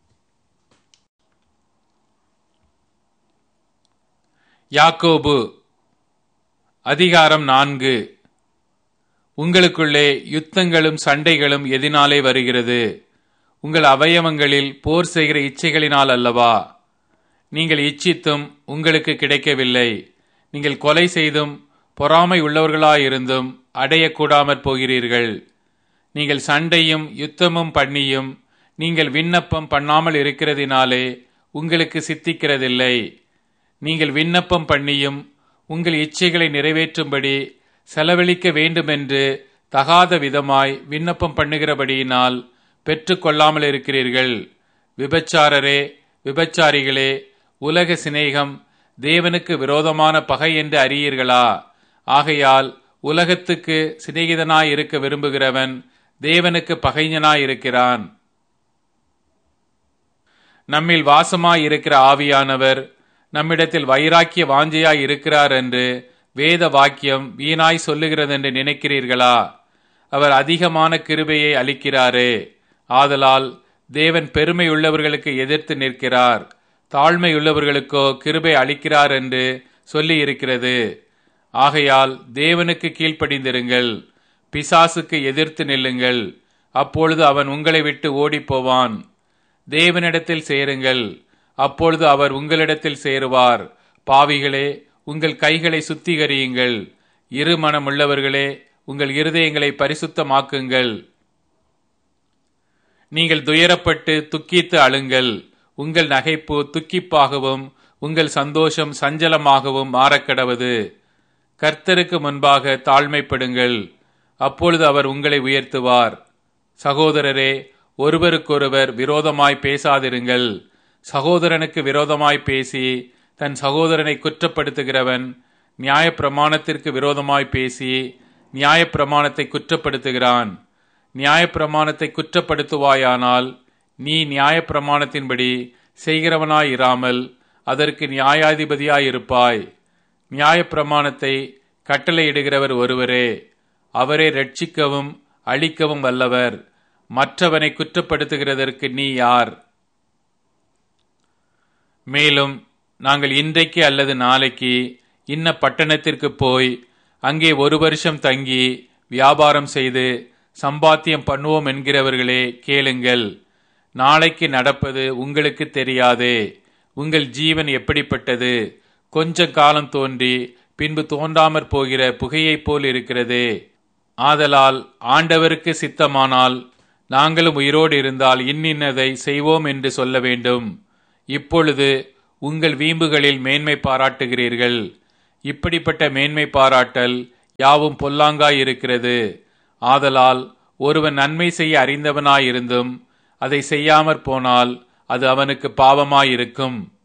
யாக்கோபு அதிகாரம் நான்கு உங்களுக்குள்ளே யுத்தங்களும் சண்டைகளும் எதினாலே வருகிறது உங்கள் அவயவங்களில் போர் செய்கிற இச்சைகளினால் அல்லவா நீங்கள் இச்சித்தும் உங்களுக்கு கிடைக்கவில்லை நீங்கள் கொலை செய்தும் பொறாமை உள்ளவர்களாயிருந்தும் அடையக்கூடாமற் போகிறீர்கள் நீங்கள் சண்டையும் யுத்தமும் பண்ணியும் நீங்கள் விண்ணப்பம் பண்ணாமல் இருக்கிறதினாலே உங்களுக்கு சித்திக்கிறதில்லை நீங்கள் விண்ணப்பம் பண்ணியும் உங்கள் இச்சைகளை நிறைவேற்றும்படி செலவழிக்க வேண்டுமென்று தகாத விதமாய் விண்ணப்பம் பண்ணுகிறபடியினால் பெற்றுக்கொள்ளாமல் இருக்கிறீர்கள் விபச்சாரரே விபச்சாரிகளே உலக சிநேகம் தேவனுக்கு விரோதமான பகை என்று அறியீர்களா ஆகையால் உலகத்துக்கு சிநேகிதனாய் இருக்க விரும்புகிறவன் தேவனுக்கு பகைஞனாய் இருக்கிறான் நம்மில் வாசமாய் இருக்கிற ஆவியானவர் நம்மிடத்தில் வைராக்கிய வாஞ்சையாய் இருக்கிறார் என்று வேத வாக்கியம் வீணாய் சொல்லுகிறது என்று நினைக்கிறீர்களா அவர் அதிகமான கிருபையை அளிக்கிறாரே ஆதலால் தேவன் பெருமை உள்ளவர்களுக்கு எதிர்த்து நிற்கிறார் தாழ்மை உள்ளவர்களுக்கோ கிருபை அளிக்கிறார் என்று சொல்லி இருக்கிறது ஆகையால் தேவனுக்கு கீழ்ப்படிந்திருங்கள் பிசாசுக்கு எதிர்த்து நில்லுங்கள் அப்பொழுது அவன் உங்களை விட்டு ஓடிப்போவான் தேவனிடத்தில் சேருங்கள் அப்பொழுது அவர் உங்களிடத்தில் சேருவார் பாவிகளே உங்கள் கைகளை சுத்திகரியுங்கள் இருமனம் உள்ளவர்களே உங்கள் இருதயங்களை பரிசுத்தமாக்குங்கள் நீங்கள் துயரப்பட்டு துக்கித்து அழுங்கள் உங்கள் நகைப்பு துக்கிப்பாகவும் உங்கள் சந்தோஷம் சஞ்சலமாகவும் மாறக்கடவது கர்த்தருக்கு முன்பாக தாழ்மைப்படுங்கள் அப்பொழுது அவர் உங்களை உயர்த்துவார் சகோதரரே ஒருவருக்கொருவர் விரோதமாய் பேசாதிருங்கள் சகோதரனுக்கு விரோதமாய் பேசி தன் சகோதரனை குற்றப்படுத்துகிறவன் நியாயப்பிரமாணத்திற்கு விரோதமாய் பேசி நியாயப்பிரமாணத்தை குற்றப்படுத்துகிறான் நியாயப்பிரமாணத்தை குற்றப்படுத்துவாயானால் நீ நியாயப்பிரமாணத்தின்படி செய்கிறவனாயிராமல் அதற்கு நியாயாதிபதியாயிருப்பாய் நியாயப்பிரமாணத்தை கட்டளையிடுகிறவர் ஒருவரே அவரே ரட்சிக்கவும் அழிக்கவும் வல்லவர் மற்றவனை குற்றப்படுத்துகிறதற்கு நீ யார் மேலும் நாங்கள் இன்றைக்கு அல்லது நாளைக்கு இன்ன பட்டணத்திற்கு போய் அங்கே ஒரு வருஷம் தங்கி வியாபாரம் செய்து சம்பாத்தியம் பண்ணுவோம் என்கிறவர்களே கேளுங்கள் நாளைக்கு நடப்பது உங்களுக்கு தெரியாதே உங்கள் ஜீவன் எப்படிப்பட்டது கொஞ்ச காலம் தோன்றி பின்பு தோன்றாமற் போகிற புகையைப் போல் இருக்கிறதே ஆதலால் ஆண்டவருக்கு சித்தமானால் நாங்களும் உயிரோடு இருந்தால் இன்னின்னதை செய்வோம் என்று சொல்ல வேண்டும் இப்பொழுது உங்கள் வீம்புகளில் மேன்மை பாராட்டுகிறீர்கள் இப்படிப்பட்ட மேன்மை பாராட்டல் யாவும் பொல்லாங்காயிருக்கிறது ஆதலால் ஒருவன் நன்மை செய்ய அறிந்தவனாயிருந்தும் அதை செய்யாமற் போனால் அது அவனுக்கு பாவமாயிருக்கும்